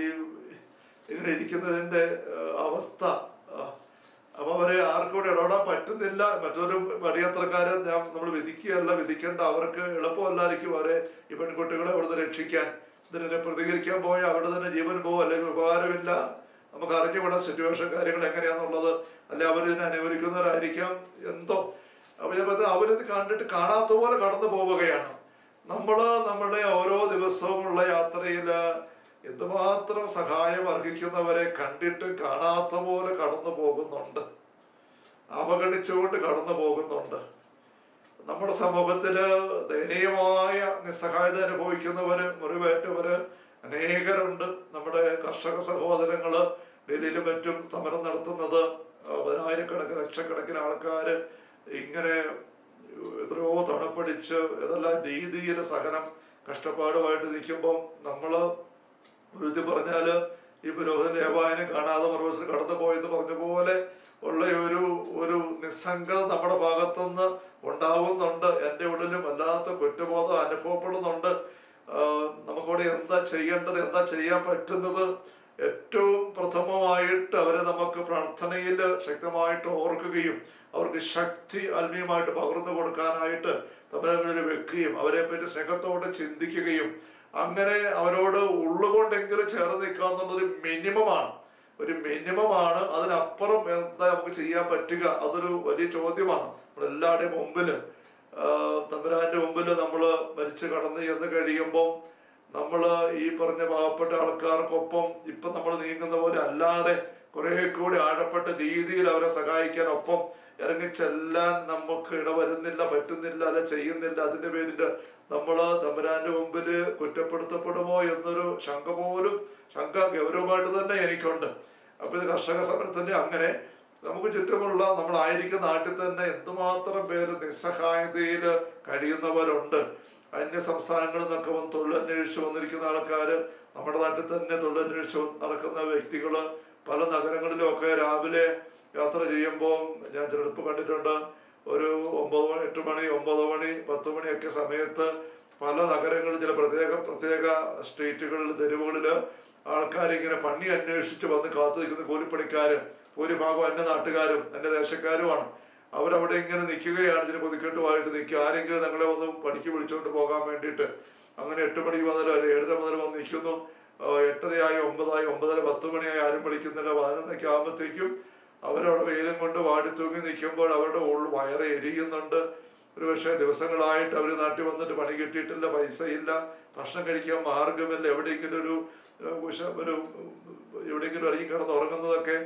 ഇങ്ങനെ ഇരിക്കുന്നതിന്റെ ഏഹ്, അവസ്ഥ ആ, അപ്പൊ അവരെ ആർക്കും ഇവിടെ ഇടപെടാൻ പറ്റുന്നില്ല മറ്റൊരു വഴിയാത്രക്കാരെ ഞാൻ നമ്മൾ വിധിക്കുകയല്ല വിധിക്കേണ്ട അവർക്ക് എളുപ്പമല്ലായിരിക്കും അവരെ ഈ പെൺകുട്ടികളെ അവിടുന്ന് രക്ഷിക്കാൻ ഇതിനെ പ്രതികരിക്കാൻ പോയ അവിടെ തന്നെ ജീവൻ പോകും അല്ലെങ്കിൽ ഉപകാരമില്ല നമുക്ക് അറിഞ്ഞുകൂടാ സിറ്റുവേഷൻ കാര്യങ്ങൾ എങ്ങനെയാന്നുള്ളത് അല്ലെ അവരിതിനെ അനുകൂലിക്കുന്നവരായിരിക്കാം എന്തോ അപ്പൊ ഞാൻ പറഞ്ഞത് അവരിത് കണ്ടിട്ട് കാണാത്ത പോലെ കടന്നു പോവുകയാണ് നമ്മള് നമ്മുടെ ഓരോ ദിവസവുമുള്ള യാത്രയില് എന്തുമാത്രം സഹായം അർഹിക്കുന്നവരെ കണ്ടിട്ട് കാണാത്ത പോലെ കടന്നു പോകുന്നുണ്ട് അവഗണിച്ചുകൊണ്ട് കടന്നു പോകുന്നുണ്ട് നമ്മുടെ സമൂഹത്തില് ദയനീയമായ നിസ്സഹായത അനുഭവിക്കുന്നവര് മുറിവേറ്റവര് അനേകരുണ്ട് നമ്മുടെ കർഷക സഹോദരങ്ങള് ഡൽഹിയിലും മറ്റും സമരം നടത്തുന്നത് ആ, പതിനായിരക്കണക്കിന് ലക്ഷക്കണക്കിന് ആൾക്കാര് ഇങ്ങനെ എത്രയോ തണുപ്പടിച്ച് ഏതെല്ലാം രീതിയിൽ സഹനം കഷ്ടപ്പാടുമായിട്ട് നിൽക്കുമ്പം നമ്മള് എഴുതി പറഞ്ഞാല് ഈ പുരോഹിതൻ ലേവായനം കാണാതെ മറുവശത്ത് കടന്നു പോയെന്ന് പറഞ്ഞ പോലെ ഉള്ള ഒരു ഒരു നിസ്സംഗത നമ്മുടെ ഭാഗത്തുനിന്ന് ഉണ്ടാകുന്നുണ്ട് എൻ്റെ ഉള്ളിലും വല്ലാത്ത കുറ്റബോധം അനുഭവപ്പെടുന്നുണ്ട് ആഹ് നമുക്കവിടെ എന്താ ചെയ്യേണ്ടത് എന്താ ചെയ്യാൻ പറ്റുന്നത് ഏറ്റവും പ്രഥമമായിട്ട് അവരെ നമുക്ക് പ്രാർത്ഥനയിൽ ശക്തമായിട്ട് ഓർക്കുകയും അവർക്ക് ശക്തി ആത്മീയമായിട്ട് പകർന്നു കൊടുക്കാനായിട്ട് തമ്മിലങ്ങളിൽ വെക്കുകയും അവരെ പറ്റി സ്നേഹത്തോടെ ചിന്തിക്കുകയും അങ്ങനെ അവരോട് ഉള്ളുകൊണ്ടെങ്കിലും ചേർന്ന് നിൽക്കുക എന്നുള്ളൊരു മിനിമമാണ് ഒരു മിനിമമാണ് അതിനപ്പുറം എന്താ നമുക്ക് ചെയ്യാൻ പറ്റുക അതൊരു വലിയ ചോദ്യമാണ് നമ്മളെല്ലാവരുടെയും മുമ്പില് ആഹ് തമ്പുരാന്റെ മുമ്പിൽ നമ്മൾ മരിച്ചു കടന്നു ചെന്ന് കഴിയുമ്പോൾ നമ്മൾ ഈ പറഞ്ഞ പാവപ്പെട്ട ആൾക്കാർക്കൊപ്പം ഇപ്പം നമ്മൾ നീങ്ങുന്ന പോലെ അല്ലാതെ കുറെ കൂടി ആഴപ്പെട്ട രീതിയിൽ അവരെ സഹായിക്കാൻ ഒപ്പം ഇറങ്ങി ചെല്ലാൻ നമുക്ക് ഇടവരുന്നില്ല പറ്റുന്നില്ല അല്ല ചെയ്യുന്നില്ല അതിന്റെ പേരിൽ നമ്മൾ തമ്പുരാന്റെ മുമ്പിൽ കുറ്റപ്പെടുത്തപ്പെടുമോ എന്നൊരു ശങ്ക പോലും ശങ്ക ഗൗരവമായിട്ട് തന്നെ എനിക്കുണ്ട് അപ്പൊ ഇത് കർഷക സമരത്തിന്റെ അങ്ങനെ നമുക്ക് ചുറ്റുമുള്ള നമ്മളായിരിക്കുന്ന നാട്ടിൽ തന്നെ എന്തുമാത്രം പേര് നിസ്സഹായതയിൽ കഴിയുന്നവരുണ്ട് അന്യ സംസ്ഥാനങ്ങളിൽ നിന്നൊക്കെ വന്ന് തൊഴിലന്വേഷിച്ച് വന്നിരിക്കുന്ന ആൾക്കാര് നമ്മുടെ നാട്ടിൽ തന്നെ തൊഴിലന്വേഷിച്ച് വന്ന് നടക്കുന്ന വ്യക്തികള് പല നഗരങ്ങളിലും ഒക്കെ രാവിലെ യാത്ര ചെയ്യുമ്പോൾ ഞാൻ ചിലപ്പോൾ കണ്ടിട്ടുണ്ട് ഒരു ഒമ്പത് മണി എട്ട് മണി ഒമ്പത് മണി പത്ത് മണിയൊക്കെ സമയത്ത് പല നഗരങ്ങളിൽ ചില പ്രത്യേക പ്രത്യേക സ്ട്രീറ്റുകളിൽ തെരുവുകളിൽ ആൾക്കാരിങ്ങനെ പണി അന്വേഷിച്ച് വന്ന് കാത്തു നിൽക്കുന്ന കൂലിപ്പണിക്കാരും ഭൂരിഭാഗം അന്യ നാട്ടുകാരും അന്യ ദേശക്കാരുമാണ് അവരവിടെ ഇങ്ങനെ നിൽക്കുകയാണ് ഇതിന് പൊതിക്കെട്ടുമായിട്ട് നിൽക്കുക ആരെങ്കിലും ഞങ്ങളെ ഒന്ന് പണിക്ക് വിളിച്ചുകൊണ്ട് പോകാൻ വേണ്ടിയിട്ട് അങ്ങനെ എട്ട് മണിക്ക് മുതൽ അല്ലെ ഏഴര മുതൽ വന്ന് നിൽക്കുന്നു ആ, എട്ടരയായി ഒമ്പതായി ഒമ്പതര പത്ത് മണിയായി ആരും വിളിക്കുന്നില്ല പതിനൊന്നൊക്കെ ആകുമ്പോഴത്തേക്കും അവരവിടെ വെയിലും കൊണ്ട് വാടി തൂങ്ങി നിൽക്കുമ്പോൾ അവരുടെ ഉൾ വയറ് എരിയുന്നുണ്ട് ഒരു പക്ഷേ ദിവസങ്ങളായിട്ട് അവർ നാട്ടിൽ വന്നിട്ട് പണി കിട്ടിയിട്ടില്ല പൈസ ഇല്ല ഭക്ഷണം കഴിക്കാൻ മാർഗമില്ല എവിടെയെങ്കിലും ഒരു ഏഹ്, ഉഷ- ഒരു എവിടെയെങ്കിലും ഇറങ്ങി കിടന്ന് ഉറങ്ങുന്നതൊക്കെ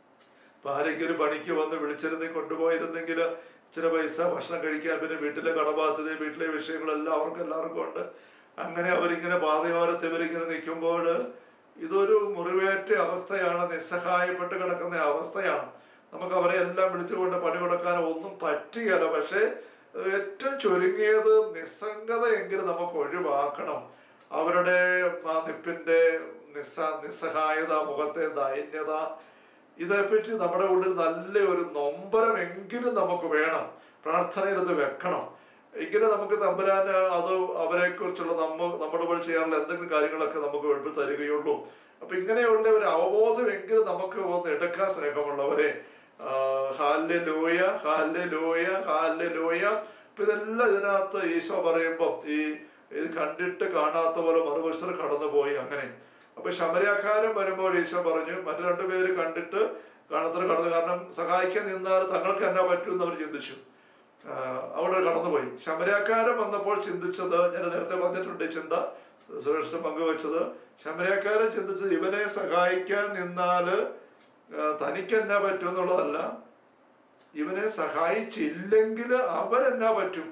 ഇപ്പൊ ആരെങ്കിലും പണിക്ക് വന്ന് വിളിച്ചിരുന്നെങ്കിൽ കൊണ്ടുപോയിരുന്നെങ്കിൽ ഇച്ചിരി പൈസ ഭക്ഷണം കഴിക്കാൻ പിന്നെ വീട്ടിലെ കടബാധ്യത വീട്ടിലെ വിഷയങ്ങളെല്ലാം അവർക്ക് എല്ലാവർക്കും ഉണ്ട് അങ്ങനെ അവരിങ്ങനെ പാതയോരത്ത് ഇവരിങ്ങനെ നിൽക്കുമ്പോൾ ഇതൊരു മുറിവേറ്റ അവസ്ഥയാണ് നിസ്സഹായപ്പെട്ട് കിടക്കുന്ന അവസ്ഥയാണ് നമുക്ക് അവരെ എല്ലാം വിളിച്ചുകൊണ്ട് പണി കൊടുക്കാൻ ഒന്നും പറ്റുകയില്ല പക്ഷേ ഏറ്റവും ചുരുങ്ങിയത് നിസ്സംഗത എങ്കിലും നമുക്ക് ഒഴിവാക്കണം അവരുടെ ആ നിപ്പിന്റെ നിസ്സ നിസ്സഹായത മുഖത്തെ ദൈന്യത ഇതേപ്പറ്റി നമ്മുടെ ഉള്ളിൽ നല്ല ഒരു നൊമ്പരമെങ്കിലും നമുക്ക് വേണം പ്രാർത്ഥനയിൽ ഇത് വെക്കണം എങ്കിലും നമുക്ക് തമ്പുരാൻ അത് അവരെ കുറിച്ചുള്ള നമ്മ നമ്മുടെ വഴി ചെയ്യാനുള്ള എന്തെങ്കിലും കാര്യങ്ങളൊക്കെ നമുക്ക് വെളിപ്പിൽ തരികയുള്ളൂ അപ്പൊ ഇങ്ങനെയുള്ള ഒരു അവബോധമെങ്കിലും നമുക്ക് ഒന്ന് എടുക്കാൻ സ്നേഹമുള്ളവരെ ഹാല്യ ലോയ ഹാല്യ ലോയ ഹാല്യ ലോയ അപ്പൊ ഇതെല്ലാം ഇതിനകത്ത് ഈശോ പറയുമ്പോൾ ഈ ഇത് കണ്ടിട്ട് കാണാത്ത പോലെ മറുവശത്ത് കടന്നുപോയി അങ്ങനെ അപ്പൊ ശമരാക്കാരൻ വരുമ്പോൾ ഈശോ പറഞ്ഞു മറ്റു രണ്ടുപേര് കണ്ടിട്ട് കാണാത്ത കടന്നു കാരണം സഹായിക്കാൻ നിന്നാൽ തങ്ങൾക്ക് എന്നാ പറ്റുമെന്ന് അവർ ചിന്തിച്ചു ആഹ് അവിടെ കടന്നുപോയി ശമരാക്കാരൻ വന്നപ്പോൾ ചിന്തിച്ചത് ഞാൻ നേരത്തെ പറഞ്ഞിട്ടുണ്ട് ഈ ചിന്ത സുരേഷ് പങ്കുവച്ചത് ശമരാക്കാരൻ ചിന്തിച്ചത് ഇവനെ സഹായിക്കാൻ നിന്നാല് ആഹ് തനിക്ക് എന്നാ പറ്റും എന്നുള്ളതല്ല ഇവനെ സഹായിച്ചില്ലെങ്കിൽ അവരെന്നാ പറ്റും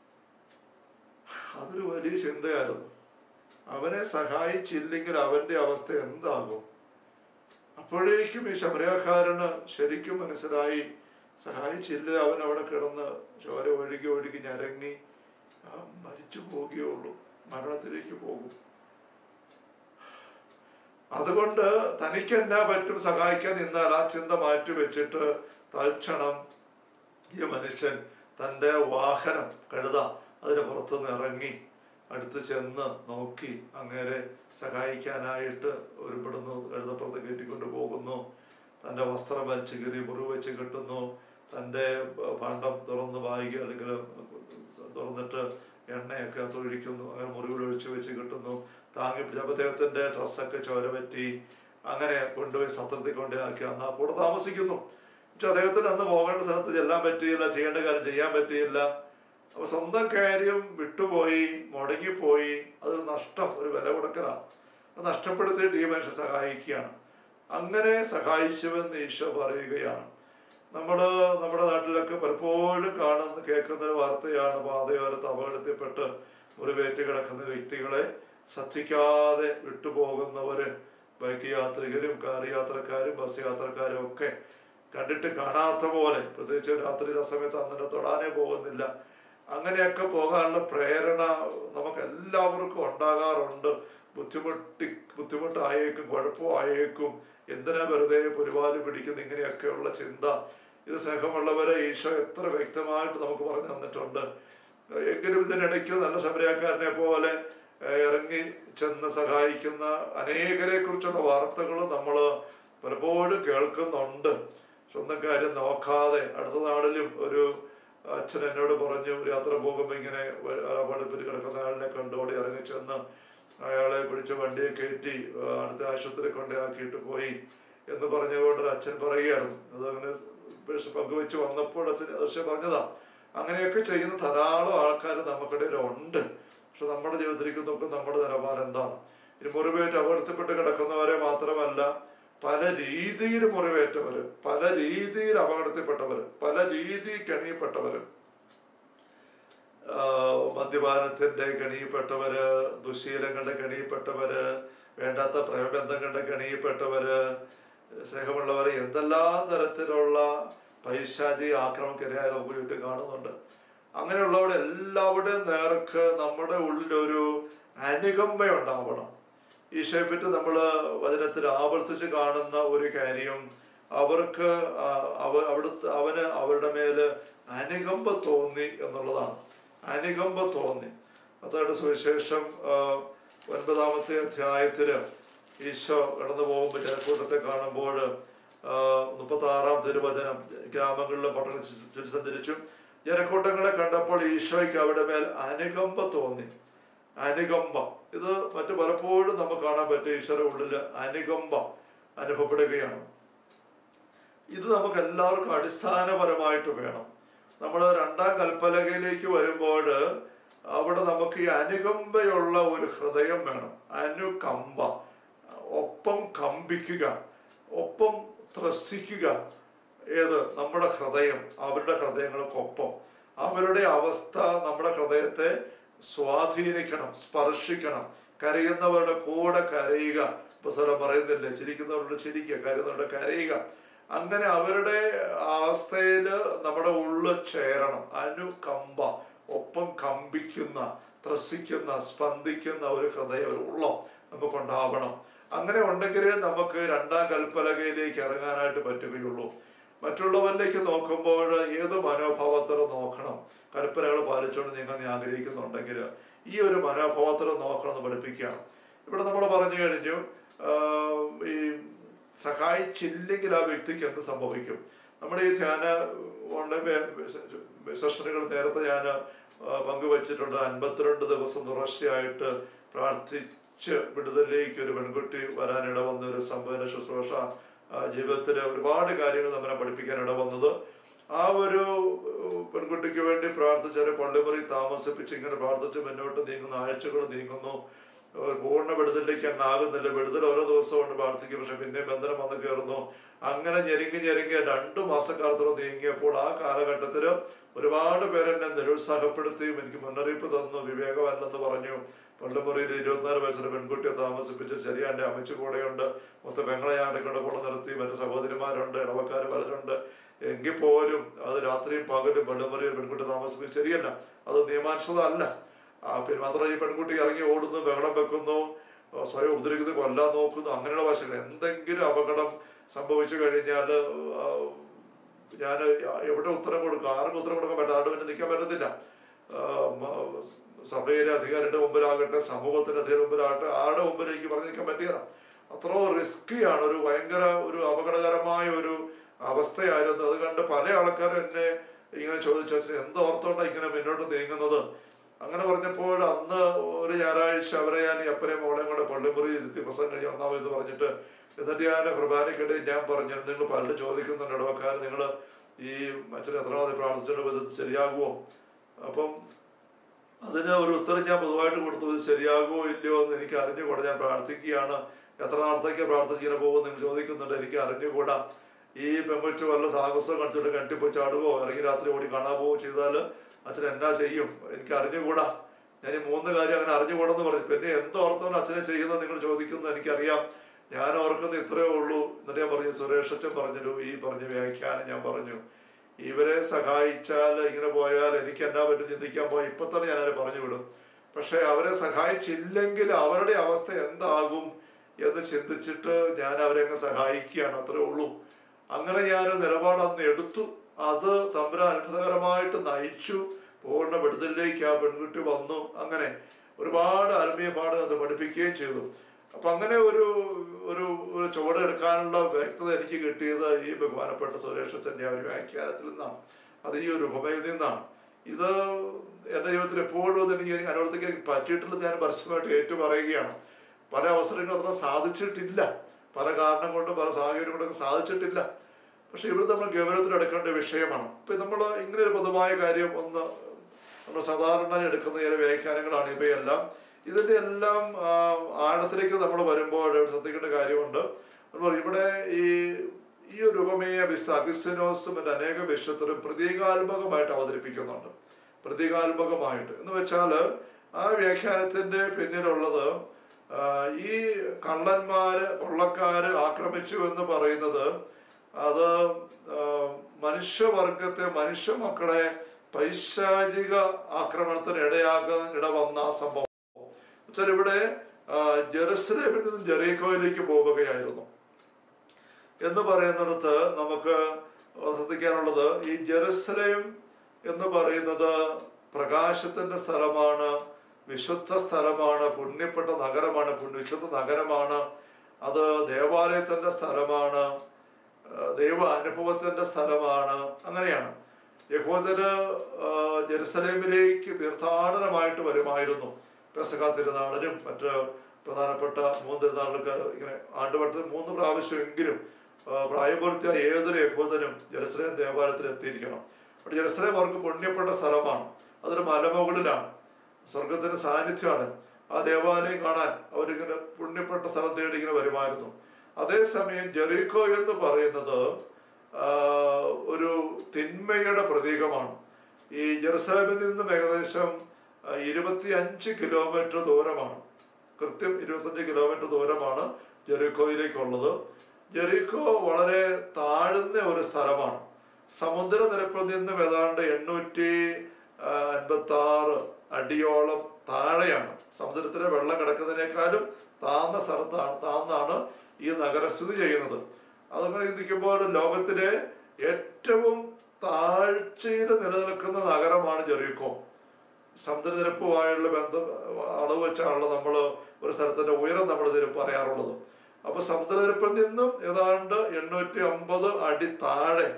അതൊരു വലിയ ചിന്തയായിരുന്നു അവനെ സഹായിച്ചില്ലെങ്കിൽ അവന്റെ അവസ്ഥ എന്താകും അപ്പോഴേക്കും ഈ ശമരാക്കാരന് ശരിക്കും മനസ്സിലായി സഹായിച്ചില്ല അവൻ അവിടെ കിടന്ന് ചോര ഒഴുകി ഒഴുകി ഞരങ്ങി ആ, മരിച്ചു പോകുകയുള്ളൂ മരണത്തിലേക്ക് പോകും അതുകൊണ്ട് തനിക്ക് എന്നാ പറ്റും സഹായിക്കാൻ നിന്നാൽ ആ ചിന്ത മാറ്റി വെച്ചിട്ട് തൽക്ഷണം ഈ മനുഷ്യൻ തൻ്റെ വാഹനം കഴുത അതിന് പുറത്തുനിന്ന് ഇറങ്ങി അടുത്ത് ചെന്ന് നോക്കി അങ്ങേരെ സഹായിക്കാനായിട്ട് ഒരു ഇവിടുന്ന് കഴുതപ്പുറത്ത് കയറ്റിക്കൊണ്ട് പോകുന്നു തൻ്റെ വസ്ത്രം വലിച്ചു കീറി മുറിവ് വെച്ച് കെട്ടുന്നു തൻ്റെ പണ്ടം തുറന്ന് വായിക്കുക അല്ലെങ്കിൽ തുറന്നിട്ട് എണ്ണയൊക്കെ തൊഴിക്കുന്നു അങ്ങനെ മുറിവിൽ ഒഴിച്ച് വെച്ച് കിട്ടുന്നു താങ്ങി പിടിച്ച് അപ്പൊ അദ്ദേഹത്തിന്റെ ഡ്രസ്സൊക്കെ ചോര പറ്റി അങ്ങനെ കൊണ്ടുപോയി സത്രത്തിൽ കൊണ്ടുപോയി അന്ന് ആ കൂടെ താമസിക്കുന്നു പക്ഷെ അദ്ദേഹത്തിന് അന്ന് പോകേണ്ട സ്ഥലത്ത് ചെല്ലാൻ പറ്റിയില്ല ചെയ്യേണ്ട കാര്യം ചെയ്യാൻ പറ്റിയില്ല അപ്പൊ സ്വന്തം കാര്യം വിട്ടുപോയി മുടങ്ങിപ്പോയി അതൊരു നഷ്ടം ഒരു വില കൊടുക്കലാണ് അത് നഷ്ടപ്പെടുത്തിയിട്ട് ഈ മനുഷ്യൻ സഹായിക്കുകയാണ് അങ്ങനെ സഹായിച്ചുവെന്ന് ഈശോ പറയുകയാണ് നമ്മൾ നമ്മുടെ നാട്ടിലൊക്കെ പലപ്പോഴും കാണുന്ന കേൾക്കുന്ന ഒരു വാർത്തയാണ് പാതയോരത്ത് അപകടത്തിൽപ്പെട്ട് മുറിവേറ്റ് കിടക്കുന്ന വ്യക്തികളെ ശ്രദ്ധിക്കാതെ വിട്ടുപോകുന്നവര് ബൈക്ക് യാത്രികരും കാർ യാത്രക്കാരും ബസ് യാത്രക്കാരും ഒക്കെ കണ്ടിട്ട് കാണാത്ത പോലെ പ്രത്യേകിച്ച് രാത്രി ആ സമയത്ത് അന്നിനെ തൊടാനേ പോകുന്നില്ല അങ്ങനെയൊക്കെ പോകാനുള്ള പ്രേരണ നമുക്ക് എല്ലാവർക്കും ഉണ്ടാകാറുണ്ട് ബുദ്ധിമുട്ടി ബുദ്ധിമുട്ടായേക്കും കുഴപ്പമായേക്കും എന്തിനാ വെറുതെ പുരുവാല് പിടിക്കുന്ന ഇങ്ങനെയൊക്കെയുള്ള ചിന്ത ഇത് സ്നേഹമുള്ളവരെ ഈശോ എത്ര വ്യക്തമായിട്ട് നമുക്ക് പറഞ്ഞു തന്നിട്ടുണ്ട് എങ്കിലും ഇതിനിടയ്ക്ക് നല്ല സമരക്കാരനെ പോലെ ഏഹ്, ഇറങ്ങി ചെന്ന് സഹായിക്കുന്ന അനേകരെ കുറിച്ചുള്ള വാർത്തകൾ നമ്മൾ പലപ്പോഴും കേൾക്കുന്നുണ്ട് സ്വന്തം കാര്യം നോക്കാതെ അടുത്ത നാളിലും ഒരു അച്ഛൻ എന്നോട് പറഞ്ഞു ഒരു യാത്ര പോകുമ്പോൾ ഇങ്ങനെ അപകടത്തിൽ കിടക്കുന്ന ആളിനെ കണ്ടോടി ഇറങ്ങി ചെന്ന് അയാളെ പിടിച്ച് വണ്ടിയെ കയറ്റി ആ, അടുത്ത ആശുപത്രി കൊണ്ടാക്കിയിട്ട് പോയി എന്ന് പറഞ്ഞുകൊണ്ട് ഒരു അച്ഛൻ പറയുകയായിരുന്നു അതങ്ങനെ പേഴ്സ് പങ്കുവെച്ച് വന്നപ്പോൾ അച്ഛൻ ദൃശ്യം പറഞ്ഞതാ അങ്ങനെയൊക്കെ ചെയ്യുന്ന ധാരാളം ആൾക്കാർ നമുക്കിടയിൽ ഉണ്ട് പക്ഷെ നമ്മുടെ ജീവിതത്തിലേക്ക് നോക്കും നമ്മുടെ നിലവാരം എന്താണ് ഇനി മുറിവേറ്റ് അപകടത്തിൽപ്പെട്ട് കിടക്കുന്നവരെ മാത്രമല്ല പല രീതിയിൽ മുറിവേറ്റവര് പല രീതിയിൽ അപകടത്തിൽപ്പെട്ടവര് പല രീതിയിൽ കെണിയപ്പെട്ടവര് ആഹ് മദ്യപാനത്തിന്റെ കെണിയിൽപ്പെട്ടവര് ദുശീലങ്ങളുടെ കെണിയിൽപ്പെട്ടവര് വേണ്ടാത്ത പ്രേമബന്ധങ്ങളുടെ കെണിയിൽപ്പെട്ടവര് സ്നേഹമുള്ളവരെ എന്തെല്ലാം തരത്തിലുള്ള പൈശാചി ആക്രമണക്കിരയായി നമുക്ക് ചുറ്റും കാണുന്നുണ്ട് അങ്ങനെയുള്ളവരുടെ എല്ലാവരുടെയും നേർക്ക് നമ്മുടെ ഉള്ളിലൊരു അനുകമ്പ ഉണ്ടാവണം ഈശോയെ പറ്റി നമ്മൾ വചനത്തിൽ ആവർത്തിച്ച് കാണുന്ന ഒരു കാര്യം അവർക്ക് ആ, അവ അവിടുത്തെ അവന് അവരുടെ മേല് അനുകമ്പ തോന്നി എന്നുള്ളതാണ് അനുകമ്പ തോന്നി അതായത് സുവിശേഷം ആ, ഒൻപതാമത്തെ അധ്യായത്തില് ഈശോ കടന്നു പോകുമ്പോൾ ജനക്കൂട്ടത്തെ കാണുമ്പോൾ മുപ്പത്തി ആറാം തിരുവചനം ഗ്രാമങ്ങളിലും പട്ടണം ചുറ്റി സഞ്ചരിച്ചു ജനക്കൂട്ടങ്ങളെ കണ്ടപ്പോൾ ഈശോയ്ക്ക് അവിടെ മേൽ അനുകമ്പ തോന്നി അനുകമ്പ ഇത് മറ്റു പലപ്പോഴും നമുക്ക് കാണാൻ പറ്റും ഈശ്വര ഉള്ളിൽ അനുകമ്പ അനുഭവപ്പെടുകയാണ് ഇത് നമുക്ക് എല്ലാവർക്കും അടിസ്ഥാനപരമായിട്ട് വേണം നമ്മൾ രണ്ടാം കൽപ്പലകയിലേക്ക് വരുമ്പോൾ അവിടെ നമുക്ക് ഈ അനുകമ്പയുള്ള ഒരു ഹൃദയം വേണം അനുകമ്പ ഒപ്പം കമ്പിക്കുക ഒപ്പം ത്രസിക്കുക ഏത് നമ്മുടെ ഹൃദയം അവരുടെ ഹൃദയങ്ങൾക്കൊപ്പം അവരുടെ അവസ്ഥ നമ്മുടെ ഹൃദയത്തെ സ്വാധീനിക്കണം സ്പർശിക്കണം കരയുന്നവരുടെ കൂടെ കരയുക പുസ്തകം പറയുന്നില്ലേ ചിരിക്കുന്നവരുടെ ചിരിക്കുക കരയുന്നവരുടെ കരയുക അങ്ങനെ അവരുടെ അവസ്ഥയിൽ നമ്മുടെ ഉള്ളു ചേരണം അനുകമ്പ ഒപ്പം കമ്പിക്കുന്ന ത്രസിക്കുന്ന സ്പന്ദിക്കുന്ന ഒരു ഹൃദയം ഒരു ഉള്ളം നമുക്കുണ്ടാവണം അങ്ങനെ ഉണ്ടെങ്കിൽ നമുക്ക് രണ്ടാം കൽപ്പലകയിലേക്ക് ഇറങ്ങാനായിട്ട് പറ്റുകയുള്ളൂ മറ്റുള്ളവരിലേക്ക് നോക്കുമ്പോൾ ഏത് മനോഭാവത്തോടെ നോക്കണം കൽപ്പനകൾ പാലിച്ചുകൊണ്ട് നിങ്ങൾ നീ ആഗ്രഹിക്കുന്നുണ്ടെങ്കിൽ ഈ ഒരു മനോഭാവത്തോടെ നോക്കണം എന്ന് പഠിപ്പിക്കുകയാണ് ഇവിടെ നമ്മൾ പറഞ്ഞു കഴിഞ്ഞു ആഹ് ഈ സഹായിച്ചില്ലെങ്കിൽ ആ വ്യക്തിക്ക് എന്ത് സംഭവിക്കും നമ്മുടെ ഈ ധ്യാന ഓൺലൈൻ സെഷനുകൾ നേരത്തെ ഞാൻ പങ്കുവച്ചിട്ടുണ്ട് അൻപത്തിരണ്ട് ദിവസം തുടർച്ചയായിട്ട് പ്രാർത്ഥിച്ച് വിടുതലിലേക്ക് ഒരു പെൺകുട്ടി വരാനിട വന്ന ഒരു സംഭവന ശുശ്രൂഷ ആ, ജീവിതത്തിലെ ഒരുപാട് കാര്യങ്ങൾ നമ്മളെ പഠിപ്പിക്കാൻ ഇട വന്നത് ആ ഒരു ഏഹ്, പെൺകുട്ടിക്ക് വേണ്ടി പ്രാർത്ഥിച്ചാൽ പള്ളിമുറി താമസിപ്പിച്ച് ഇങ്ങനെ പ്രാർത്ഥിച്ച് മുന്നോട്ട് നീങ്ങുന്ന ആഴ്ചകൾ നീങ്ങുന്നു ഒരു പൂർണ്ണ വിടുതലിലേക്ക് അങ്ങ് ആകുന്നില്ല വിടുതൽ ഓരോ ദിവസവും കൊണ്ട് പ്രാർത്ഥിക്കും പക്ഷെ പിന്നെ ബന്ധനം വന്ന് കയറുന്നു അങ്ങനെ ഞെരുങ്ങി ഞെരുങ്ങി രണ്ടു മാസക്കാലത്തോളം നീങ്ങിയപ്പോൾ ആ കാലഘട്ടത്തിൽ ഒരുപാട് പേരെന്നെ നിരുത്സാഹപ്പെടുത്തിയും എനിക്ക് മുന്നറിയിപ്പ് തന്നു വിവേകമല്ലെന്ന് പറഞ്ഞു പള്ളിമുറിയിൽ ഇരുപത്തിനാല് വയസ്സിലെ പെൺകുട്ടിയെ താമസിപ്പിച്ച് ശരിയാ എൻ്റെ അമ്മച്ചു കൂടെയുണ്ട് മൊത്തം പെങ്ങളെയാണ്ട് കൂടെ കൂടെ നിർത്തി മറ്റു സഹോദരിമാരുണ്ട് ഇടവക്കാർ പലരുണ്ട് എങ്കിൽ പോലും അത് രാത്രിയും പകലും പള്ളിമുറിയിൽ പെൺകുട്ടി താമസിപ്പിച്ച് ശരിയല്ല അത് നിയമാനുസൃത അല്ല ആ, പിന്നെ മാത്രമല്ല ഈ പെൺകുട്ടി ഇറങ്ങി ഓടുന്നു ബഹളം വെക്കുന്നു ആ, സ്വയം ഉപദ്രവിക്കുന്നു കൊല്ലാൻ നോക്കുന്നു അങ്ങനെയുള്ള വശങ്ങൾ എന്തെങ്കിലും അപകടം സംഭവിച്ചു കഴിഞ്ഞാൽ ഞാൻ എവിടെ ഉത്തരം കൊടുക്കും ആർക്കും ഉത്തരം കൊടുക്കാൻ പറ്റില്ല ആരുടെ മുന്നിൽ നിൽക്കാൻ പറ്റത്തില്ല ആ, മ- സഭയിലെ അധികാരിയുടെ മുമ്പിലാകട്ടെ സമൂഹത്തിന്റെ അധികാരി മുമ്പിലാകട്ടെ ആരുടെ മുമ്പിൽ എനിക്ക് പറഞ്ഞു നിൽക്കാൻ പറ്റില്ല അത്ര റിസ്കിയാണ് ഒരു ഭയങ്കര ഒരു അപകടകരമായ ഒരു അവസ്ഥയായിരുന്നു അത് കണ്ട് പല ആൾക്കാരും എന്നെ ഇങ്ങനെ ചോദിച്ചു അച്ഛൻ എന്തോർത്തോണ്ടാണ് ഇങ്ങനെ മുന്നോട്ട് നീങ്ങുന്നത് അങ്ങനെ പറഞ്ഞപ്പോൾ അന്ന് ഒരു ഞായറാഴ്ച അവരെ ഞാൻ ഈ അപ്പനെയും മോളെയും കൂടെ പള്ളിമുറി ഇരുത്തി പ്രസംഗം കഴിഞ്ഞ് ഒന്നാമത് പറഞ്ഞിട്ട് എന്നിട്ട് ഞാൻ കുർബാനയ്ക്കിടയിൽ ഞാൻ പറഞ്ഞു നിങ്ങൾ പലരും ചോദിക്കുന്നുണ്ട് ഇടവക്കാർ നിങ്ങൾ ഈ അച്ഛൻ എത്ര നാളെ പ്രാർത്ഥിച്ചിട്ട് ഇത് ശരിയാകുമോ അപ്പം അതിന് ഒരു ഉത്തരം ഞാൻ പൊതുവായിട്ട് കൊടുത്തു ഇത് ശരിയാകുമോ ഇല്ലയോ എന്ന് എനിക്ക് അറിഞ്ഞുകൂടാ ഞാൻ പ്രാർത്ഥിക്കുകയാണ് എത്ര നാളത്തേക്ക് പ്രാർത്ഥിച്ചിങ്ങനെ പോകും നിങ്ങൾ ചോദിക്കുന്നുണ്ട് എനിക്ക് അറിഞ്ഞുകൂടാ ഈ പെങ്കൊച്ച് വല്ല സാഹസം കണ്ടിട്ട് കെട്ടിപ്പോയി ചാടുകയോ അല്ലെങ്കിൽ രാത്രി ഓടി കാണാൻ പോവുകയോ ചെയ്താൽ അച്ഛൻ എന്നാ ചെയ്യും എനിക്ക് അറിഞ്ഞുകൂടാ ഞാൻ ഈ മൂന്ന് കാര്യം അങ്ങനെ അറിഞ്ഞുകൂടെന്ന് പറഞ്ഞു പിന്നെ എന്തോർത്താണ് അച്ഛനെ ചെയ്യുന്നത് നിങ്ങൾ ചോദിക്കുന്നത് എനിക്കറിയാം ഞാൻ ഓർക്കുന്നത് ഇത്രയേ ഉള്ളൂ എന്നിട്ട് ഞാൻ പറഞ്ഞു സുരേഷ് അച്ഛൻ പറഞ്ഞൊരു ഈ പറഞ്ഞ വ്യാഖ്യാനം ഞാൻ പറഞ്ഞു ഇവരെ സഹായിച്ചാൽ ഇങ്ങനെ പോയാൽ എനിക്ക് എന്നാ പറ്റും ചിന്തിക്കാൻ പോയി ഇപ്പൊ തന്നെ ഞാൻ അവരെ പറഞ്ഞു വിടും പക്ഷെ അവരെ സഹായിച്ചില്ലെങ്കിൽ അവരുടെ അവസ്ഥ എന്താകും എന്ന് ചിന്തിച്ചിട്ട് ഞാൻ അവരെ അങ്ങ് സഹായിക്കുകയാണ് അത്രേ ഉള്ളൂ അങ്ങനെ ഞാൻ നിലപാട് അന്ന് എടുത്തു അത് തമ്പുരാൻ അത്ഭുതകരമായിട്ട് നയിച്ചു പൂർണ്ണ വിടുതലിലേക്ക് ആ പെൺകുട്ടി വന്നു അങ്ങനെ ഒരുപാട് ആത്മീയ പാഠം അത് പഠിപ്പിക്കുകയും ചെയ്തു അപ്പൊ അങ്ങനെ ഒരു ഒരു ഒരു ചുവടെടുക്കാനുള്ള വ്യക്തത എനിക്ക് കിട്ടിയത് ഈ ബഹുമാനപ്പെട്ട സുരേഷത്തിന്റെ ആ ഒരു വ്യാഖ്യാനത്തിൽ നിന്നാണ് അത് ഈ ഒരു ഉപമയിൽ നിന്നാണ് ഇത് എൻ്റെ ജീവിതത്തിൽ എപ്പോഴും അത് എനിക്ക് അനുവർത്തിക്കാൻ പറ്റിയിട്ടുള്ളത് ഞാൻ പരസ്യമായിട്ട് ഏറ്റു പറയുകയാണ് പല അവസരങ്ങളും അത്ര സാധിച്ചിട്ടില്ല പല കാരണം കൊണ്ടും പല സാഹചര്യം കൊണ്ടൊക്കെ സാധിച്ചിട്ടില്ല പക്ഷെ ഇവിടെ നമ്മൾ ഗൗരവത്തിൽ എടുക്കേണ്ട വിഷയമാണ് ഇപ്പൊ നമ്മൾ ഇങ്ങനെ ഒരു പൊതുവായ കാര്യം ഒന്ന് നമ്മൾ സാധാരണ എടുക്കുന്ന ചില വ്യാഖ്യാനങ്ങളാണ് ഇവയെല്ലാം ഇതിന്റെ എല്ലാം ആ, ആഴത്തിലേക്ക് നമ്മൾ വരുമ്പോൾ ശ്രദ്ധിക്കേണ്ട കാര്യമുണ്ട് നമ്മൾ ഇവിടെ ഈ ഈ ഒരു ഉപമയെ വിസ്ത അഗസ്റ്റിനോസും മറ്റ് അനേക വിശ്വത്തിലും പ്രതീകാത്മകമായിട്ട് അവതരിപ്പിക്കുന്നുണ്ട് പ്രതീകാത്മകമായിട്ട് എന്ന് വെച്ചാൽ ആ വ്യാഖ്യാനത്തിന്റെ പിന്നിലുള്ളത് ആ, ഈ കള്ളന്മാര് കൊള്ളക്കാര് ആക്രമിച്ചു എന്ന് പറയുന്നത് അത് ആ, മനുഷ്യവർഗത്തെ മനുഷ്യ മക്കളെ പൈശാചിക ആക്രമണത്തിന് ഇടയാക്കാൻ ഇട വന്ന ആ സംഭവം വെച്ചാൽ ഇവിടെ ആ, ജെറുസലേമിൽ നിന്നും ജെറീക്കോയിലേക്ക് പോവുകയായിരുന്നു എന്ന് പറയുന്നിടത്ത് നമുക്ക് ശ്രദ്ധിക്കാനുള്ളത് ഈ ജെറുസലേം എന്ന് പറയുന്നത് പ്രകാശത്തിന്റെ സ്ഥലമാണ് വിശുദ്ധ സ്ഥലമാണ് പുണ്യപ്പെട്ട നഗരമാണ് പുണ്യ- വിശുദ്ധ നഗരമാണ് അത് ദേവാലയത്തിന്റെ സ്ഥലമാണ് ആ, ദൈവ അനുഭവത്തിന്റെ സ്ഥലമാണ് അങ്ങനെയാണ് യഹൂദര് ആ, ജെറുസലേമിലേക്ക് തീർത്ഥാടനമായിട്ട് വരുമായിരുന്നു പെസക തിരുനാളിനും മറ്റ് പ്രധാനപ്പെട്ട മൂന്ന് തിരുനാളുകൾക്ക് ഇങ്ങനെ ആണ്ടുവട്ടത്തിൽ മൂന്ന് പ്രാവശ്യമെങ്കിലും ആ, പ്രായപൂർത്തിയായ ഏതൊരു യഹൂദനും ജെറുസലേം ദേവാലയത്തിൽ എത്തിയിരിക്കണം അപ്പോൾ ജെറുസലേം അവർക്ക് പുണ്യപ്പെട്ട സ്ഥലമാണ് അതൊരു മലമുകളിലാണ് സ്വർഗത്തിന്റെ സാന്നിധ്യമാണ് ആ ദേവാലയം കാണാൻ അവരിങ്ങനെ പുണ്യപ്പെട്ട സ്ഥലം തേടി ഇങ്ങനെ വരുമായിരുന്നു അതേസമയം ജെറീക്കോ എന്ന് പറയുന്നത് ആ, ഒരു തിന്മയുടെ പ്രതീകമാണ് ഈ ജെറുസലേമിൽ നിന്നും ഏകദേശം ഇരുപത്തി അഞ്ച് കിലോമീറ്റർ ദൂരമാണ് കൃത്യം ഇരുപത്തഞ്ച് കിലോമീറ്റർ ദൂരമാണ് ജെറീക്കോയിലേക്കുള്ളത് ജെറീക്കോ വളരെ താഴ്ന്ന ഒരു സ്ഥലമാണ് സമുദ്രനിരപ്പിൽ നിന്നും ഏതാണ്ട് എണ്ണൂറ്റി അൻപത്തി ആറ് അടിയോളം താഴെയാണ് സമുദ്രത്തിലെ വെള്ളം കിടക്കുന്നതിനേക്കാളും താഴ്ന്ന സ്ഥലത്താണ് താഴ്ന്നാണ് ഈ നഗരം സ്ഥിതി ചെയ്യുന്നത് അതങ്ങനെ ചിന്തിക്കുമ്പോൾ ലോകത്തിലെ ഏറ്റവും താഴ്ചയിൽ നിലനിൽക്കുന്ന നഗരമാണ് ജെറീക്കോ സമുദ്രനിരപ്പുമായുള്ള ബന്ധം അളവ് വെച്ചാണല്ലോ നമ്മൾ ഒരു സ്ഥലത്തിന്റെ ഉയരം നമ്മൾ ഇതിൽ പറയാറുള്ളത് അപ്പൊ സമുദ്രനിരപ്പിൽ നിന്നും ഏതാണ്ട് എണ്ണൂറ്റി അമ്പത് അടി താഴെ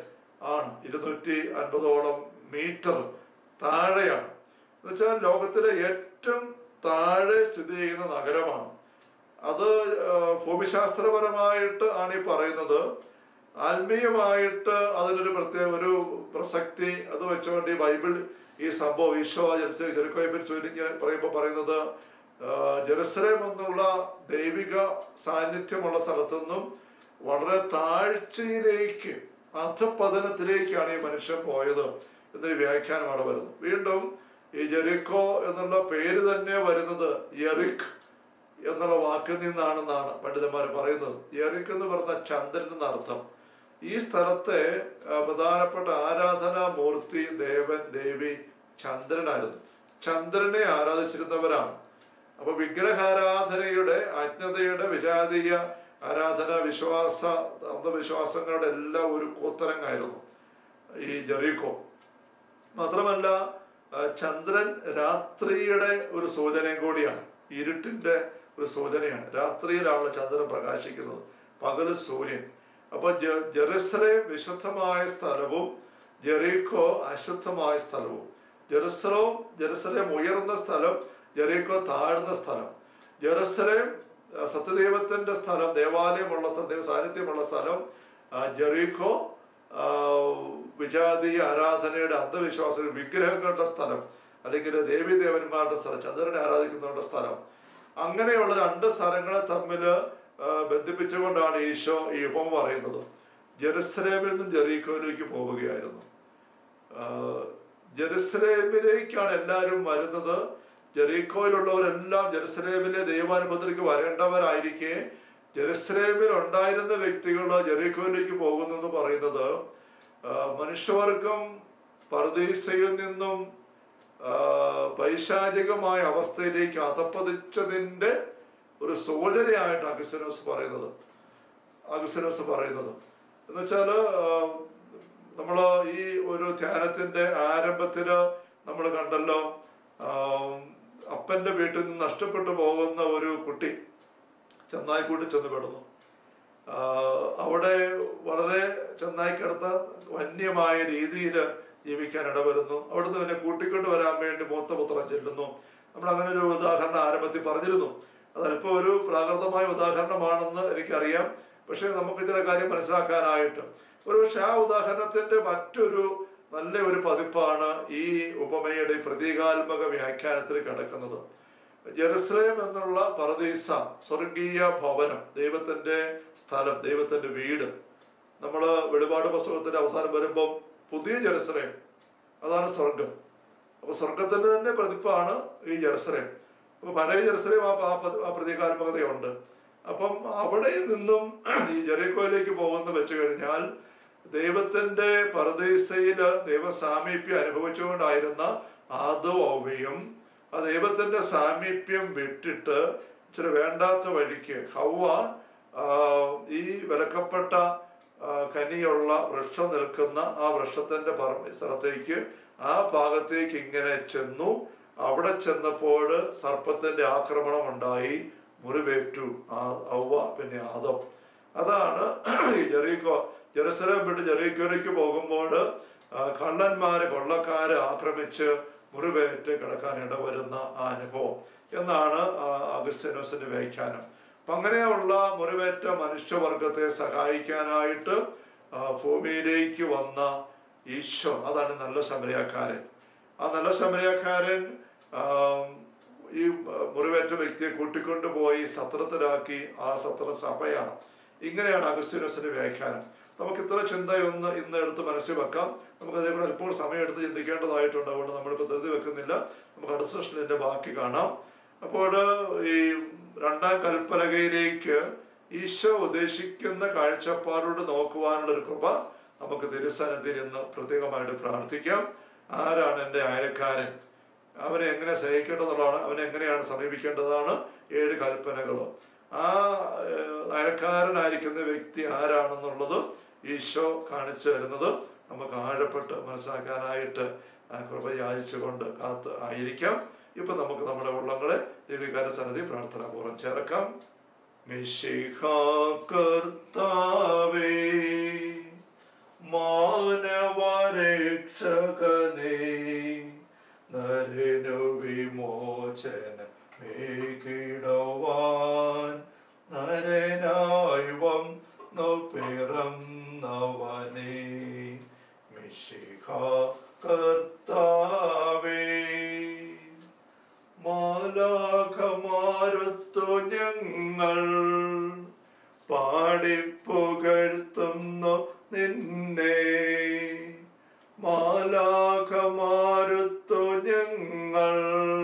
ആണ് ഇരുന്നൂറ്റി അൻപതോളം മീറ്റർ താഴെയാണ് എന്നുവെച്ചാൽ ലോകത്തിലെ ഏറ്റവും താഴെ സ്ഥിതി ചെയ്യുന്ന നഗരമാണ് അത് ആ, ഭൂമിശാസ്ത്രപരമായിട്ട് ആണ് ഈ പറയുന്നത് ആത്മീയമായിട്ട് അതിനൊരു പ്രത്യേക ഒരു പ്രസക്തി അത് വെച്ചുകൊണ്ട് ഈ ബൈബിൾ ഈ സംഭവം ഈശോ ജെറുക്കോയെ ചൊല്ലിങ്ങനെ പറയുമ്പോൾ പറയുന്നത് ആ, ജെറുസലേം എന്നുള്ള ദൈവിക സാന്നിധ്യമുള്ള സ്ഥലത്തു നിന്നും വളരെ താഴ്ചയിലേക്ക് അധപതനത്തിലേക്കാണ് ഈ മനുഷ്യൻ പോയത് എന്നൊരു വ്യാഖ്യാനം അവിടെ വരുന്നു വീണ്ടും ഈ ജെറിക്കോ എന്നുള്ള പേര് തന്നെ വരുന്നത് യെറിക് എന്നുള്ള വാക്കിൽ നിന്നാണെന്നാണ് പണ്ഡിതന്മാർ പറയുന്നത് യെറിക് എന്ന് പറഞ്ഞ ചന്ദ്രൻ എന്ന അർത്ഥം ഈ സ്ഥലത്തെ ആ, പ്രധാനപ്പെട്ട ആരാധനാ മൂർത്തി ദേവൻ ദേവി ചന്ദ്രനായിരുന്നു ചന്ദ്രനെ ആരാധിച്ചിരുന്നവരാണ് അപ്പൊ വിഗ്രഹാരാധനയുടെ അജ്ഞതയുടെ വിജാതീയ ആരാധന വിശ്വാസ അന്ധവിശ്വാസങ്ങളുടെ എല്ലാം ഒരു കൂത്തരങ്ങായിരുന്നു ഈ ജെറീക്കോ മാത്രമല്ല ആ, ചന്ദ്രൻ രാത്രിയുടെ ഒരു സൂചനയും കൂടിയാണ് ഇരുട്ടിന്റെ ഒരു സൂചനയാണ് രാത്രിയിലാണ് ചന്ദ്രൻ പ്രകാശിക്കുന്നത് പകല് സൂര്യൻ അപ്പൊ ജെ- ജെറുസലേം വിശുദ്ധമായ സ്ഥലവും ജെറീക്കോ അശുദ്ധമായ സ്ഥലവും ജെറുസലേം ജെറുസലേം ഉയർന്ന സ്ഥലം ജെറീക്കോ താഴ്ന്ന സ്ഥലം ജെറുസലേം ആ, സത്യദൈവത്തിന്റെ സ്ഥലം ദേവാലയമുള്ള സ്ഥലം ദൈവ സാന്നിധ്യമുള്ള സ്ഥലം ആ, ജെറീക്കോ ആ, വിജാതീയ ആരാധനയുടെ അന്ധവിശ്വാസ വിഗ്രഹങ്ങളുടെ സ്ഥലം അല്ലെങ്കിൽ ദേവീദേവന്മാരുടെ സ്ഥലം ചന്ദ്രനെ ആരാധിക്കുന്നവരുടെ സ്ഥലം അങ്ങനെയുള്ള രണ്ട് സ്ഥലങ്ങളെ തമ്മിൽ ബന്ധിപ്പിച്ചുകൊണ്ടാണ് ഈശോ ഈ ഉപമ പറയുന്നത് ജെറുസലേമിൽ നിന്നും ജെറീക്കോയിലേക്ക് പോവുകയായിരുന്നു ആ, ജെറുസലേമിലേക്കാണ് എല്ലാവരും വരുന്നത് ജെറീക്കോയിലുള്ളവരെല്ലാം ജെറുസലേമിലെ ദൈവാനുഭവത്തിലേക്ക് വരേണ്ടവരായിരിക്കെ ജെറുസലേമിൽ ഉണ്ടായിരുന്ന വ്യക്തികൾ ജെറീക്കോയിലേക്ക് പോകുന്നു എന്ന് പറയുന്നത് ആ, മനുഷ്യവർഗം പർദീസയിൽ നിന്നും ആ, പൈശാചികമായ അവസ്ഥയിലേക്ക് അധപ്പതിച്ചതിൻ്റെ ഒരു സൂചനയായിട്ട് അഗസ്തനോസ് പറയുന്നത് അഗസ്തനോസ് പറയുന്നത് എന്ന് വെച്ചാൽ നമ്മൾ ഈ ഒരു ധ്യാനത്തിന്റെ ആരംഭത്തില് നമ്മൾ കണ്ടല്ലോ ആ, അപ്പന്റെ വീട്ടിൽ നിന്ന് നഷ്ടപ്പെട്ടു പോകുന്ന ഒരു കുട്ടി ചെന്നായിക്കൂട്ടി ചെന്ന് പെടുന്നു ആ, അവിടെ വളരെ ചെന്നായിക്കടുത്ത വന്യമായ രീതിയിൽ ജീവിക്കാൻ ഇടവരുന്നു അവിടുന്ന് പിന്നെ കൂട്ടിക്കൊണ്ട് വരാൻ വേണ്ടി മൂത്ത പുത്രൻ ചെല്ലുന്നു നമ്മൾ അങ്ങനെ ഒരു ഉദാഹരണം ആരംഭത്തിൽ പറഞ്ഞിരുന്നു അത് അല്പം ഒരു പ്രാകൃതമായ ഉദാഹരണമാണെന്ന് എനിക്കറിയാം പക്ഷേ നമുക്ക് ചില കാര്യം മനസ്സിലാക്കാനായിട്ട് ഒരു പക്ഷെ ആ ഉദാഹരണത്തിന്റെ മറ്റൊരു നല്ല ഒരു പതിപ്പാണ് ഈ ഉപമയുടെ ഈ പ്രതീകാത്മക വ്യാഖ്യാനത്തിൽ കിടക്കുന്നത് ജെറുസലേം എന്നുള്ള പരദീസ സ്വർഗീയ ഭവനം ദൈവത്തിന്റെ സ്ഥലം ദൈവത്തിന്റെ വീട് നമ്മൾ വെളിപാട് പുസ്തകത്തിന്റെ അവസാനം വരുമ്പം പുതിയ ജെറുസലേം അതാണ് സ്വർഗം അപ്പൊ സ്വർഗത്തിന്റെ തന്നെ പ്രതിപ്പാണ് ഈ ജെറുസലേം അപ്പൊ പഴയ ജെറുസലേം ആ ആ പതി- ആ പ്രതീകാത്മകതയുണ്ട് അപ്പം അവിടെ നിന്നും ഈ ജെറീക്കോയിലേക്ക് പോകുന്ന വെച്ച് കഴിഞ്ഞാൽ ദൈവത്തിന്റെ പരദേശയില് ദൈവസാമീപ്യം അനുഭവിച്ചുകൊണ്ടായിരുന്ന ആദോ ഔവയും ആ ദൈവത്തിന്റെ സാമീപ്യം വിട്ടിട്ട് ഇച്ചിരി വേണ്ടാത്ത വഴിക്ക് ഹൗവ ആ, ഈ വിലക്കപ്പെട്ട ആ, കനിയുള്ള വൃക്ഷം നിൽക്കുന്ന ആ വൃക്ഷത്തിന്റെ പറമ്പ് സ്ഥലത്തേക്ക് ആ ഭാഗത്തേക്ക് ഇങ്ങനെ ചെന്നു അവിടെ ചെന്നപ്പോൾ സർപ്പത്തിന്റെ ആക്രമണം ഉണ്ടായി മുറിവേറ്റു ആ ഔവ പിന്നെ ആദം അതാണ് ഈ ജെറീക്കോ ജെറുസലേം വിട്ട് ജെറീക്കോയിലേക്ക് പോകുമ്പോൾ കള്ളന്മാര് കൊള്ളക്കാര് ആക്രമിച്ച് മുറിവേറ്റ് കിടക്കാൻ ഇടവരുന്ന ആ അനുഭവം എന്നാണ് ആ അഗസ്തീനോസിന്റെ വ്യാഖ്യാനം അപ്പൊ അങ്ങനെയുള്ള മുറിവേറ്റ മനുഷ്യവർഗത്തെ സഹായിക്കാനായിട്ട് ആ, ഭൂമിയിലേക്ക് വന്ന ഈശോ അതാണ് നല്ല സമരക്കാരൻ ആ നല്ല സമരക്കാരൻ ഈ മുറിവേറ്റ വ്യക്തിയെ കൂട്ടിക്കൊണ്ടുപോയി സത്രത്തിലാക്കി ആ സത്ര സഭയാണ് ഇങ്ങനെയാണ് അഗസ്തീനോസിന്റെ വ്യാഖ്യാനം നമുക്ക് ഇത്ര ചിന്തയൊന്ന് ഇന്ന് എടുത്ത് മനസ്സിൽ വെക്കാം നമുക്ക് അതേപോലെ അല്പം സമയം എടുത്ത് ചിന്തിക്കേണ്ടതായിട്ടുണ്ട് അതുകൊണ്ട് നമ്മളിപ്പോൾ ധൃതി വെക്കുന്നില്ല നമുക്ക് അടുത്ത സെഷനിൽ ഇതിന്റെ ബാക്കി കാണാം അപ്പോൾ ഈ രണ്ടാം കൽപ്പലകയിലേക്ക് ഈശോ ഉദ്ദേശിക്കുന്ന കാഴ്ചപ്പാടോട് നോക്കുവാനുള്ള ഒരു കൃപ നമുക്ക് തിരുസന്നിധിയിൽ ഇന്ന് പ്രത്യേകമായിട്ട് പ്രാർത്ഥിക്കാം ആരാണ് എൻ്റെ അയലക്കാരൻ അവനെ എങ്ങനെ സ്നേഹിക്കേണ്ടതുള്ളതാണ് അവനെ എങ്ങനെയാണ് സമീപിക്കേണ്ടതാണ് ഏഴ് കൽപ്പനകളും ആ ഏഹ്, അയലക്കാരനായിരിക്കുന്ന വ്യക്തി ആരാണെന്നുള്ളത് ഈശോ കാണിച്ചു തരുന്നത് നമുക്ക് ആഴപ്പെട്ട് മനസ്സിലാക്കാനായിട്ട് ആ കൃപ യാചിച്ചുകൊണ്ട് കാത്ത് ആയിരിക്കാം ഇപ്പൊ നമുക്ക് നമ്മുടെ ഉള്ളങ്ങളെ ദൈവികാര സന്നിധി പ്രാർത്ഥനാപൂർവ്വം ചേർക്കാം മിശിഹാ കർത്താവേ മാനവരക്ഷകനേ നരനു വിമോചന മേകിടവാൻ നരനായി വന്നു പിറന്നവനേ മിശിഖ കർത്താവേ മാലാഖമാരുത്തു ഞങ്ങൾ പാടിപ്പുകഴ്ത്തുന്നു നിന്നെ മാലാഖമാരുത്തു ഞങ്ങൾ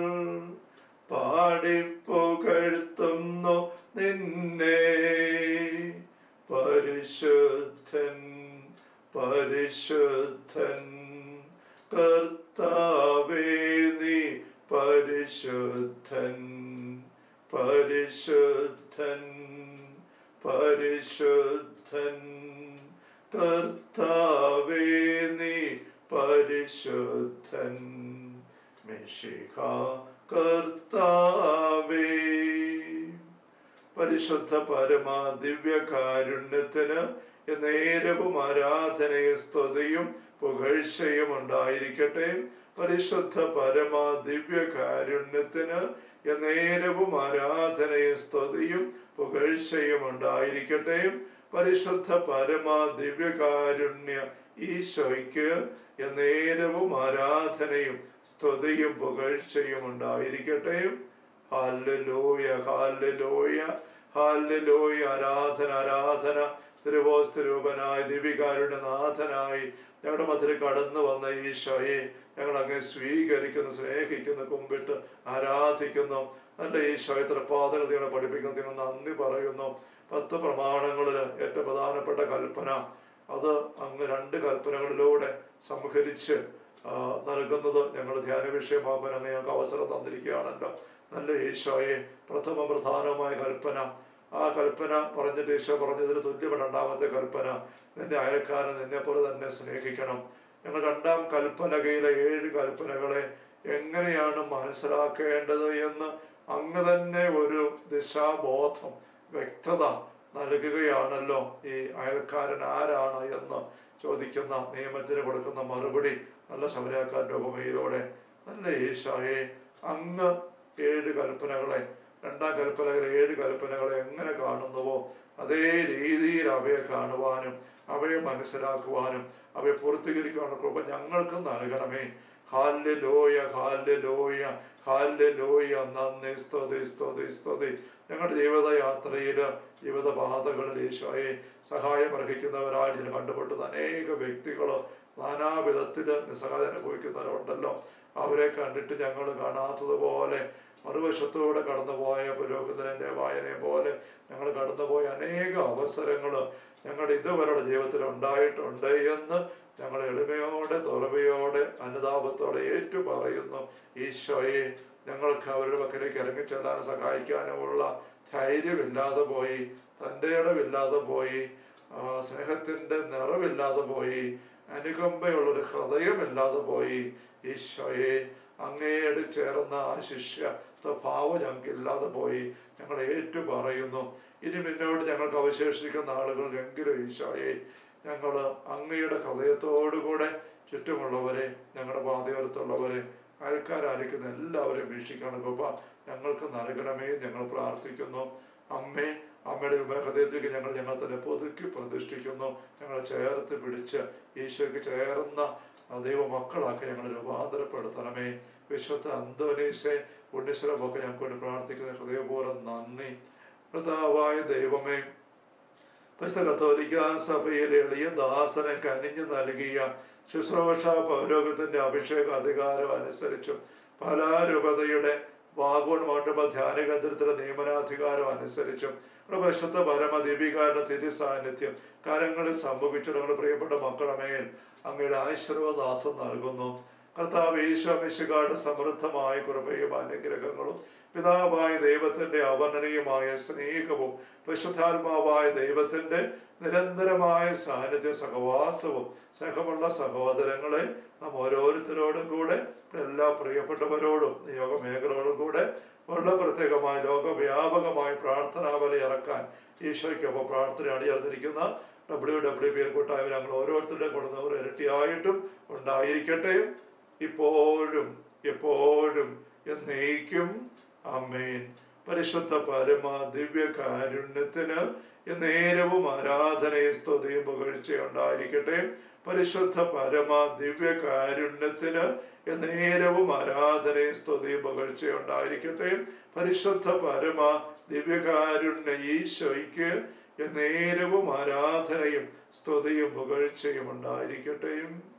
പാടിപ്പുകഴ്ത്തുന്നു നിന്നെ പരിശുദ്ധൻ പരിശുദ്ധൻ കർത്താവേ നീ പരിശുദ്ധൻ പരിശുദ്ധൻ പരിശുദ്ധൻ കർത്താവേ നീ പരിശുദ്ധൻ മിശിഹ കർത്താവേ പരിശുദ്ധ പരമ ദിവ്യകാരുണ്യത്തിന് നേരവും ആരാധനയും സ്തുതിയും പുകഴ്ചയും ഉണ്ടായിരിക്കട്ടെ പരിശുദ്ധ പരമ ദിവ്യകാരുണ്യത്തിന് നേരവും ആരാധനയും സ്തുതിയും പുകഴ്ചയും ഉണ്ടായിരിക്കട്ടെ പരിശുദ്ധ പരമ ദിവ്യകാരുണ്യ ഈശോയ്ക്ക് നേരവും ആരാധനയും സ്തുതിയും പുകഴ്ചയും ഉണ്ടായിരിക്കട്ടെ ഹാലലോയ ഹാലലോയ ഹാലലോയ ആരാധന ആരാധന തിരുവോസ്തരൂപനായി ദിവികാരുടെ നാഥനായി ഞങ്ങളുടെ മധുര കടന്നു വന്ന ഈശോയെ ഞങ്ങൾ അങ്ങ് സ്വീകരിക്കുന്നു സ്നേഹിക്കുന്നു കുമ്പിട്ട് ആരാധിക്കുന്നു നല്ല ഈശോയെ തൃപ്പാദങ്ങൾ നിങ്ങളെ പഠിപ്പിക്കുന്നു നിങ്ങൾ നന്ദി പറയുന്നു പത്ത് പ്രമാണങ്ങളിൽ ഏറ്റവും പ്രധാനപ്പെട്ട കൽപ്പന അത് അങ്ങ് രണ്ട് കൽപ്പനകളിലൂടെ സംഹരിച്ച് ആ, നൽകുന്നത് ഞങ്ങൾ ധ്യാന വിഷയമാക്കാൻ അങ്ങ് ഞങ്ങൾക്ക് അവസരം തന്നിരിക്കുകയാണല്ലോ നല്ല ഈശോയെ പ്രഥമ പ്രധാനമായ കൽപ്പന ആ കൽപ്പന പറഞ്ഞിട്ട് ഈശോ പറഞ്ഞതിന് തുല്യമാണ് രണ്ടാമത്തെ കൽപ്പന നിന്റെ അയൽക്കാരൻ നിന്നെ പോലെ തന്നെ സ്നേഹിക്കണം ഞങ്ങൾ രണ്ടാം കൽപ്പനകയിലെ ഏഴ് കൽപ്പനകളെ എങ്ങനെയാണ് മനസ്സിലാക്കേണ്ടത് എന്ന് അങ്ങ് തന്നെ ഒരു ദിശാബോധം വ്യക്തത നൽകുകയാണല്ലോ ഈ അയൽക്കാരൻ ആരാണ് എന്ന് ചോദിക്കുന്ന നിയമത്തിന് കൊടുക്കുന്ന മറുപടി നല്ല ശബരാക്കാരൻ്റെ ഉപമയിലൂടെ നല്ല ഈശോയെ അങ്ങ് ഏഴ് കൽപ്പനകളെ രണ്ടാം കൽപ്പനകളെ ഏഴ് കൽപ്പനകളെ എങ്ങനെ കാണുന്നുവോ അതേ രീതിയിൽ അവയെ കാണുവാനും അവയെ മനസ്സിലാക്കുവാനും അവയെ പൂർത്തീകരിക്കാനുള്ള കൃപ ഞങ്ങൾക്ക് നൽകണമേ ഹാല്യ ലോയ ഹാല്യ ലോയ ഹാല്യ ലോയ നന്ദി സ്തുതി സ്തുതി സ്തുതി ഞങ്ങളുടെ ജീവിതയാത്രയിൽ ജീവിതപാതകളിൽ ഈശോയെ സഹായം അർഹിക്കുന്നവരായി ഇതിന് കണ്ടുപെട്ടുന്ന അനേക വ്യക്തികൾ നാനാവിധത്തിൽ നിസ്സഹായം അനുഭവിക്കുന്നവരുണ്ടല്ലോ അവരെ കണ്ടിട്ട് ഞങ്ങൾ കാണാത്തതുപോലെ മറുവശത്തൂടെ കടന്നുപോയ പുരോഹിതനെ വായനയെ പോലെ ഞങ്ങൾ കടന്നുപോയ അനേക അവസരങ്ങൾ ഞങ്ങളുടെ ഇതുവരുടെ ജീവിതത്തിൽ ഉണ്ടായിട്ടുണ്ട് എന്ന് ഞങ്ങൾ എളിമയോടെ തുറവയോടെ അനുതാപത്തോടെ ഏറ്റു പറയുന്നു ഈശോയെ ഞങ്ങൾക്ക് അവരുടെ പക്കലേക്ക് ഇറങ്ങിച്ചെല്ലാൻ സഹായിക്കാനുമുള്ള ധൈര്യമില്ലാതെ പോയി തൻ്റെ ഇടമില്ലാതെ പോയി ആ, സ്നേഹത്തിന്റെ നിറവില്ലാതെ പോയി അനുകമ്പയുള്ളൊരു ഹൃദയമില്ലാതെ പോയി ഈശോയെ അങ്ങയോട് ചേർന്ന ആ ശിഷ്യ സ്വഭാവം ഞങ്ങൾക്ക് ഇല്ലാതെ പോയി ഞങ്ങൾ ഏറ്റു പറയുന്നു ഇനി മുന്നോട്ട് ഞങ്ങൾക്ക് അവശേഷിക്കുന്ന ആളുകളെങ്കിലും ഈശോയെ ഞങ്ങൾ അങ്ങയുടെ ഹൃദയത്തോടുകൂടെ ചുറ്റുമുള്ളവരെ ഞങ്ങളുടെ പാതയോരത്തുള്ളവരെ അയൽക്കാരായിരിക്കുന്ന എല്ലാവരെയും വീക്ഷിക്കണം കൃപ ഞങ്ങൾക്ക് നൽകണമേ ഞങ്ങൾ പ്രാർത്ഥിക്കുന്നു അമ്മേ അമ്മയുടെ ഹൃദയത്തിലേക്ക് ഞങ്ങൾ ഞങ്ങൾ തന്നെ പുതുക്കി പ്രതിഷ്ഠിക്കുന്നു ഞങ്ങളെ ചേർത്ത് പിടിച്ച് ഈശോയ്ക്ക് ചേർന്ന ആ ദൈവ മക്കളാക്കി ഞങ്ങൾ രൂപാന്തരപ്പെടുത്തണമേ വിശുദ്ധ അന്തോനീസെ പുണ്യശ്രമൊക്കെ ഞങ്ങൾക്ക് വേണ്ടി പ്രാർത്ഥിക്കുന്ന ഹൃദയപൂർവ്വം നന്ദി കർത്താവായ ദൈവമേ പരിശുദ്ധ കത്തോലിക്ക സഭയിൽ എളിയ ദാസനെ കനിഞ്ഞു നൽകിയ ശുശ്രൂഷ പൗരോഗത്തിന്റെ അഭിഷേക അധികാരം അനുസരിച്ചും പലാരൂപതയുടെ വാഗോൺ മണ്ഡപ ധ്യാന കേന്ദ്രത്തിലെ നിയമനാധികാരം അനുസരിച്ചും നമ്മുടെ വിശുദ്ധ പരമദീപികാരുടെ തിരുസാന്നിധ്യം കാര്യങ്ങളിൽ സംഭവിച്ചിടങ്ങളുടെ പ്രിയപ്പെട്ട മക്കളുടെ മേൽ അങ്ങയുടെ ആശീർവദാസം നൽകുന്നു കർത്താവ് ഈശോമിശുകാരുടെ സമൃദ്ധമായ കൃപയും അനുഗ്രഹങ്ങളും പിതാവായ ദൈവത്തിന്റെ അവർണനീയമായ സ്നേഹവും വിശുദ്ധാത്മാവായ ദൈവത്തിന്റെ നിരന്തരമായ സാന്നിധ്യ സഹവാസവും സ്നേഹമുള്ള സഹോദരങ്ങളെ നാം ഓരോരുത്തരോടും കൂടെ എല്ലാ പ്രിയപ്പെട്ടവരോടും യോഗ മേഖലയോടും കൂടെ വളരെ പ്രത്യേകമായി ലോകവ്യാപകമായി പ്രാർത്ഥനാവലി ഇറക്കാൻ ഈശോയ്ക്കൊപ്പം പ്രാർത്ഥന അണിയർന്നിരിക്കുന്ന ഡബ്ല്യു ഡബ്ല്യു പി കൂട്ടായ്മ ഞങ്ങൾ ഓരോരുത്തരുടെയും കൊടുന്നവർ ഇരട്ടിയായിട്ടും ഉണ്ടായിരിക്കട്ടെ ഇപ്പോഴും എപ്പോഴും എന്നേക്കും അമ്മേൻ പരിശുദ്ധ പരമ ദിവ്യ കാരുണ്യത്തിന് നേരവും ആരാധനയും സ്തുതിയും പുകഴ്ചയുണ്ടായിരിക്കട്ടെ പരിശുദ്ധ പരമ ദിവ്യ കാരുണ്യത്തിന് നേരവും ആരാധനയും സ്തുതിയും പുകഴ്ചയുണ്ടായിരിക്കട്ടെ പരിശുദ്ധ പരമ ദിവ്യകാരുണ്യ ഈശോയ്ക്ക് നേരവും ആരാധനയും സ്തുതിയും പുകഴ്ചയും ഉണ്ടായിരിക്കട്ടെ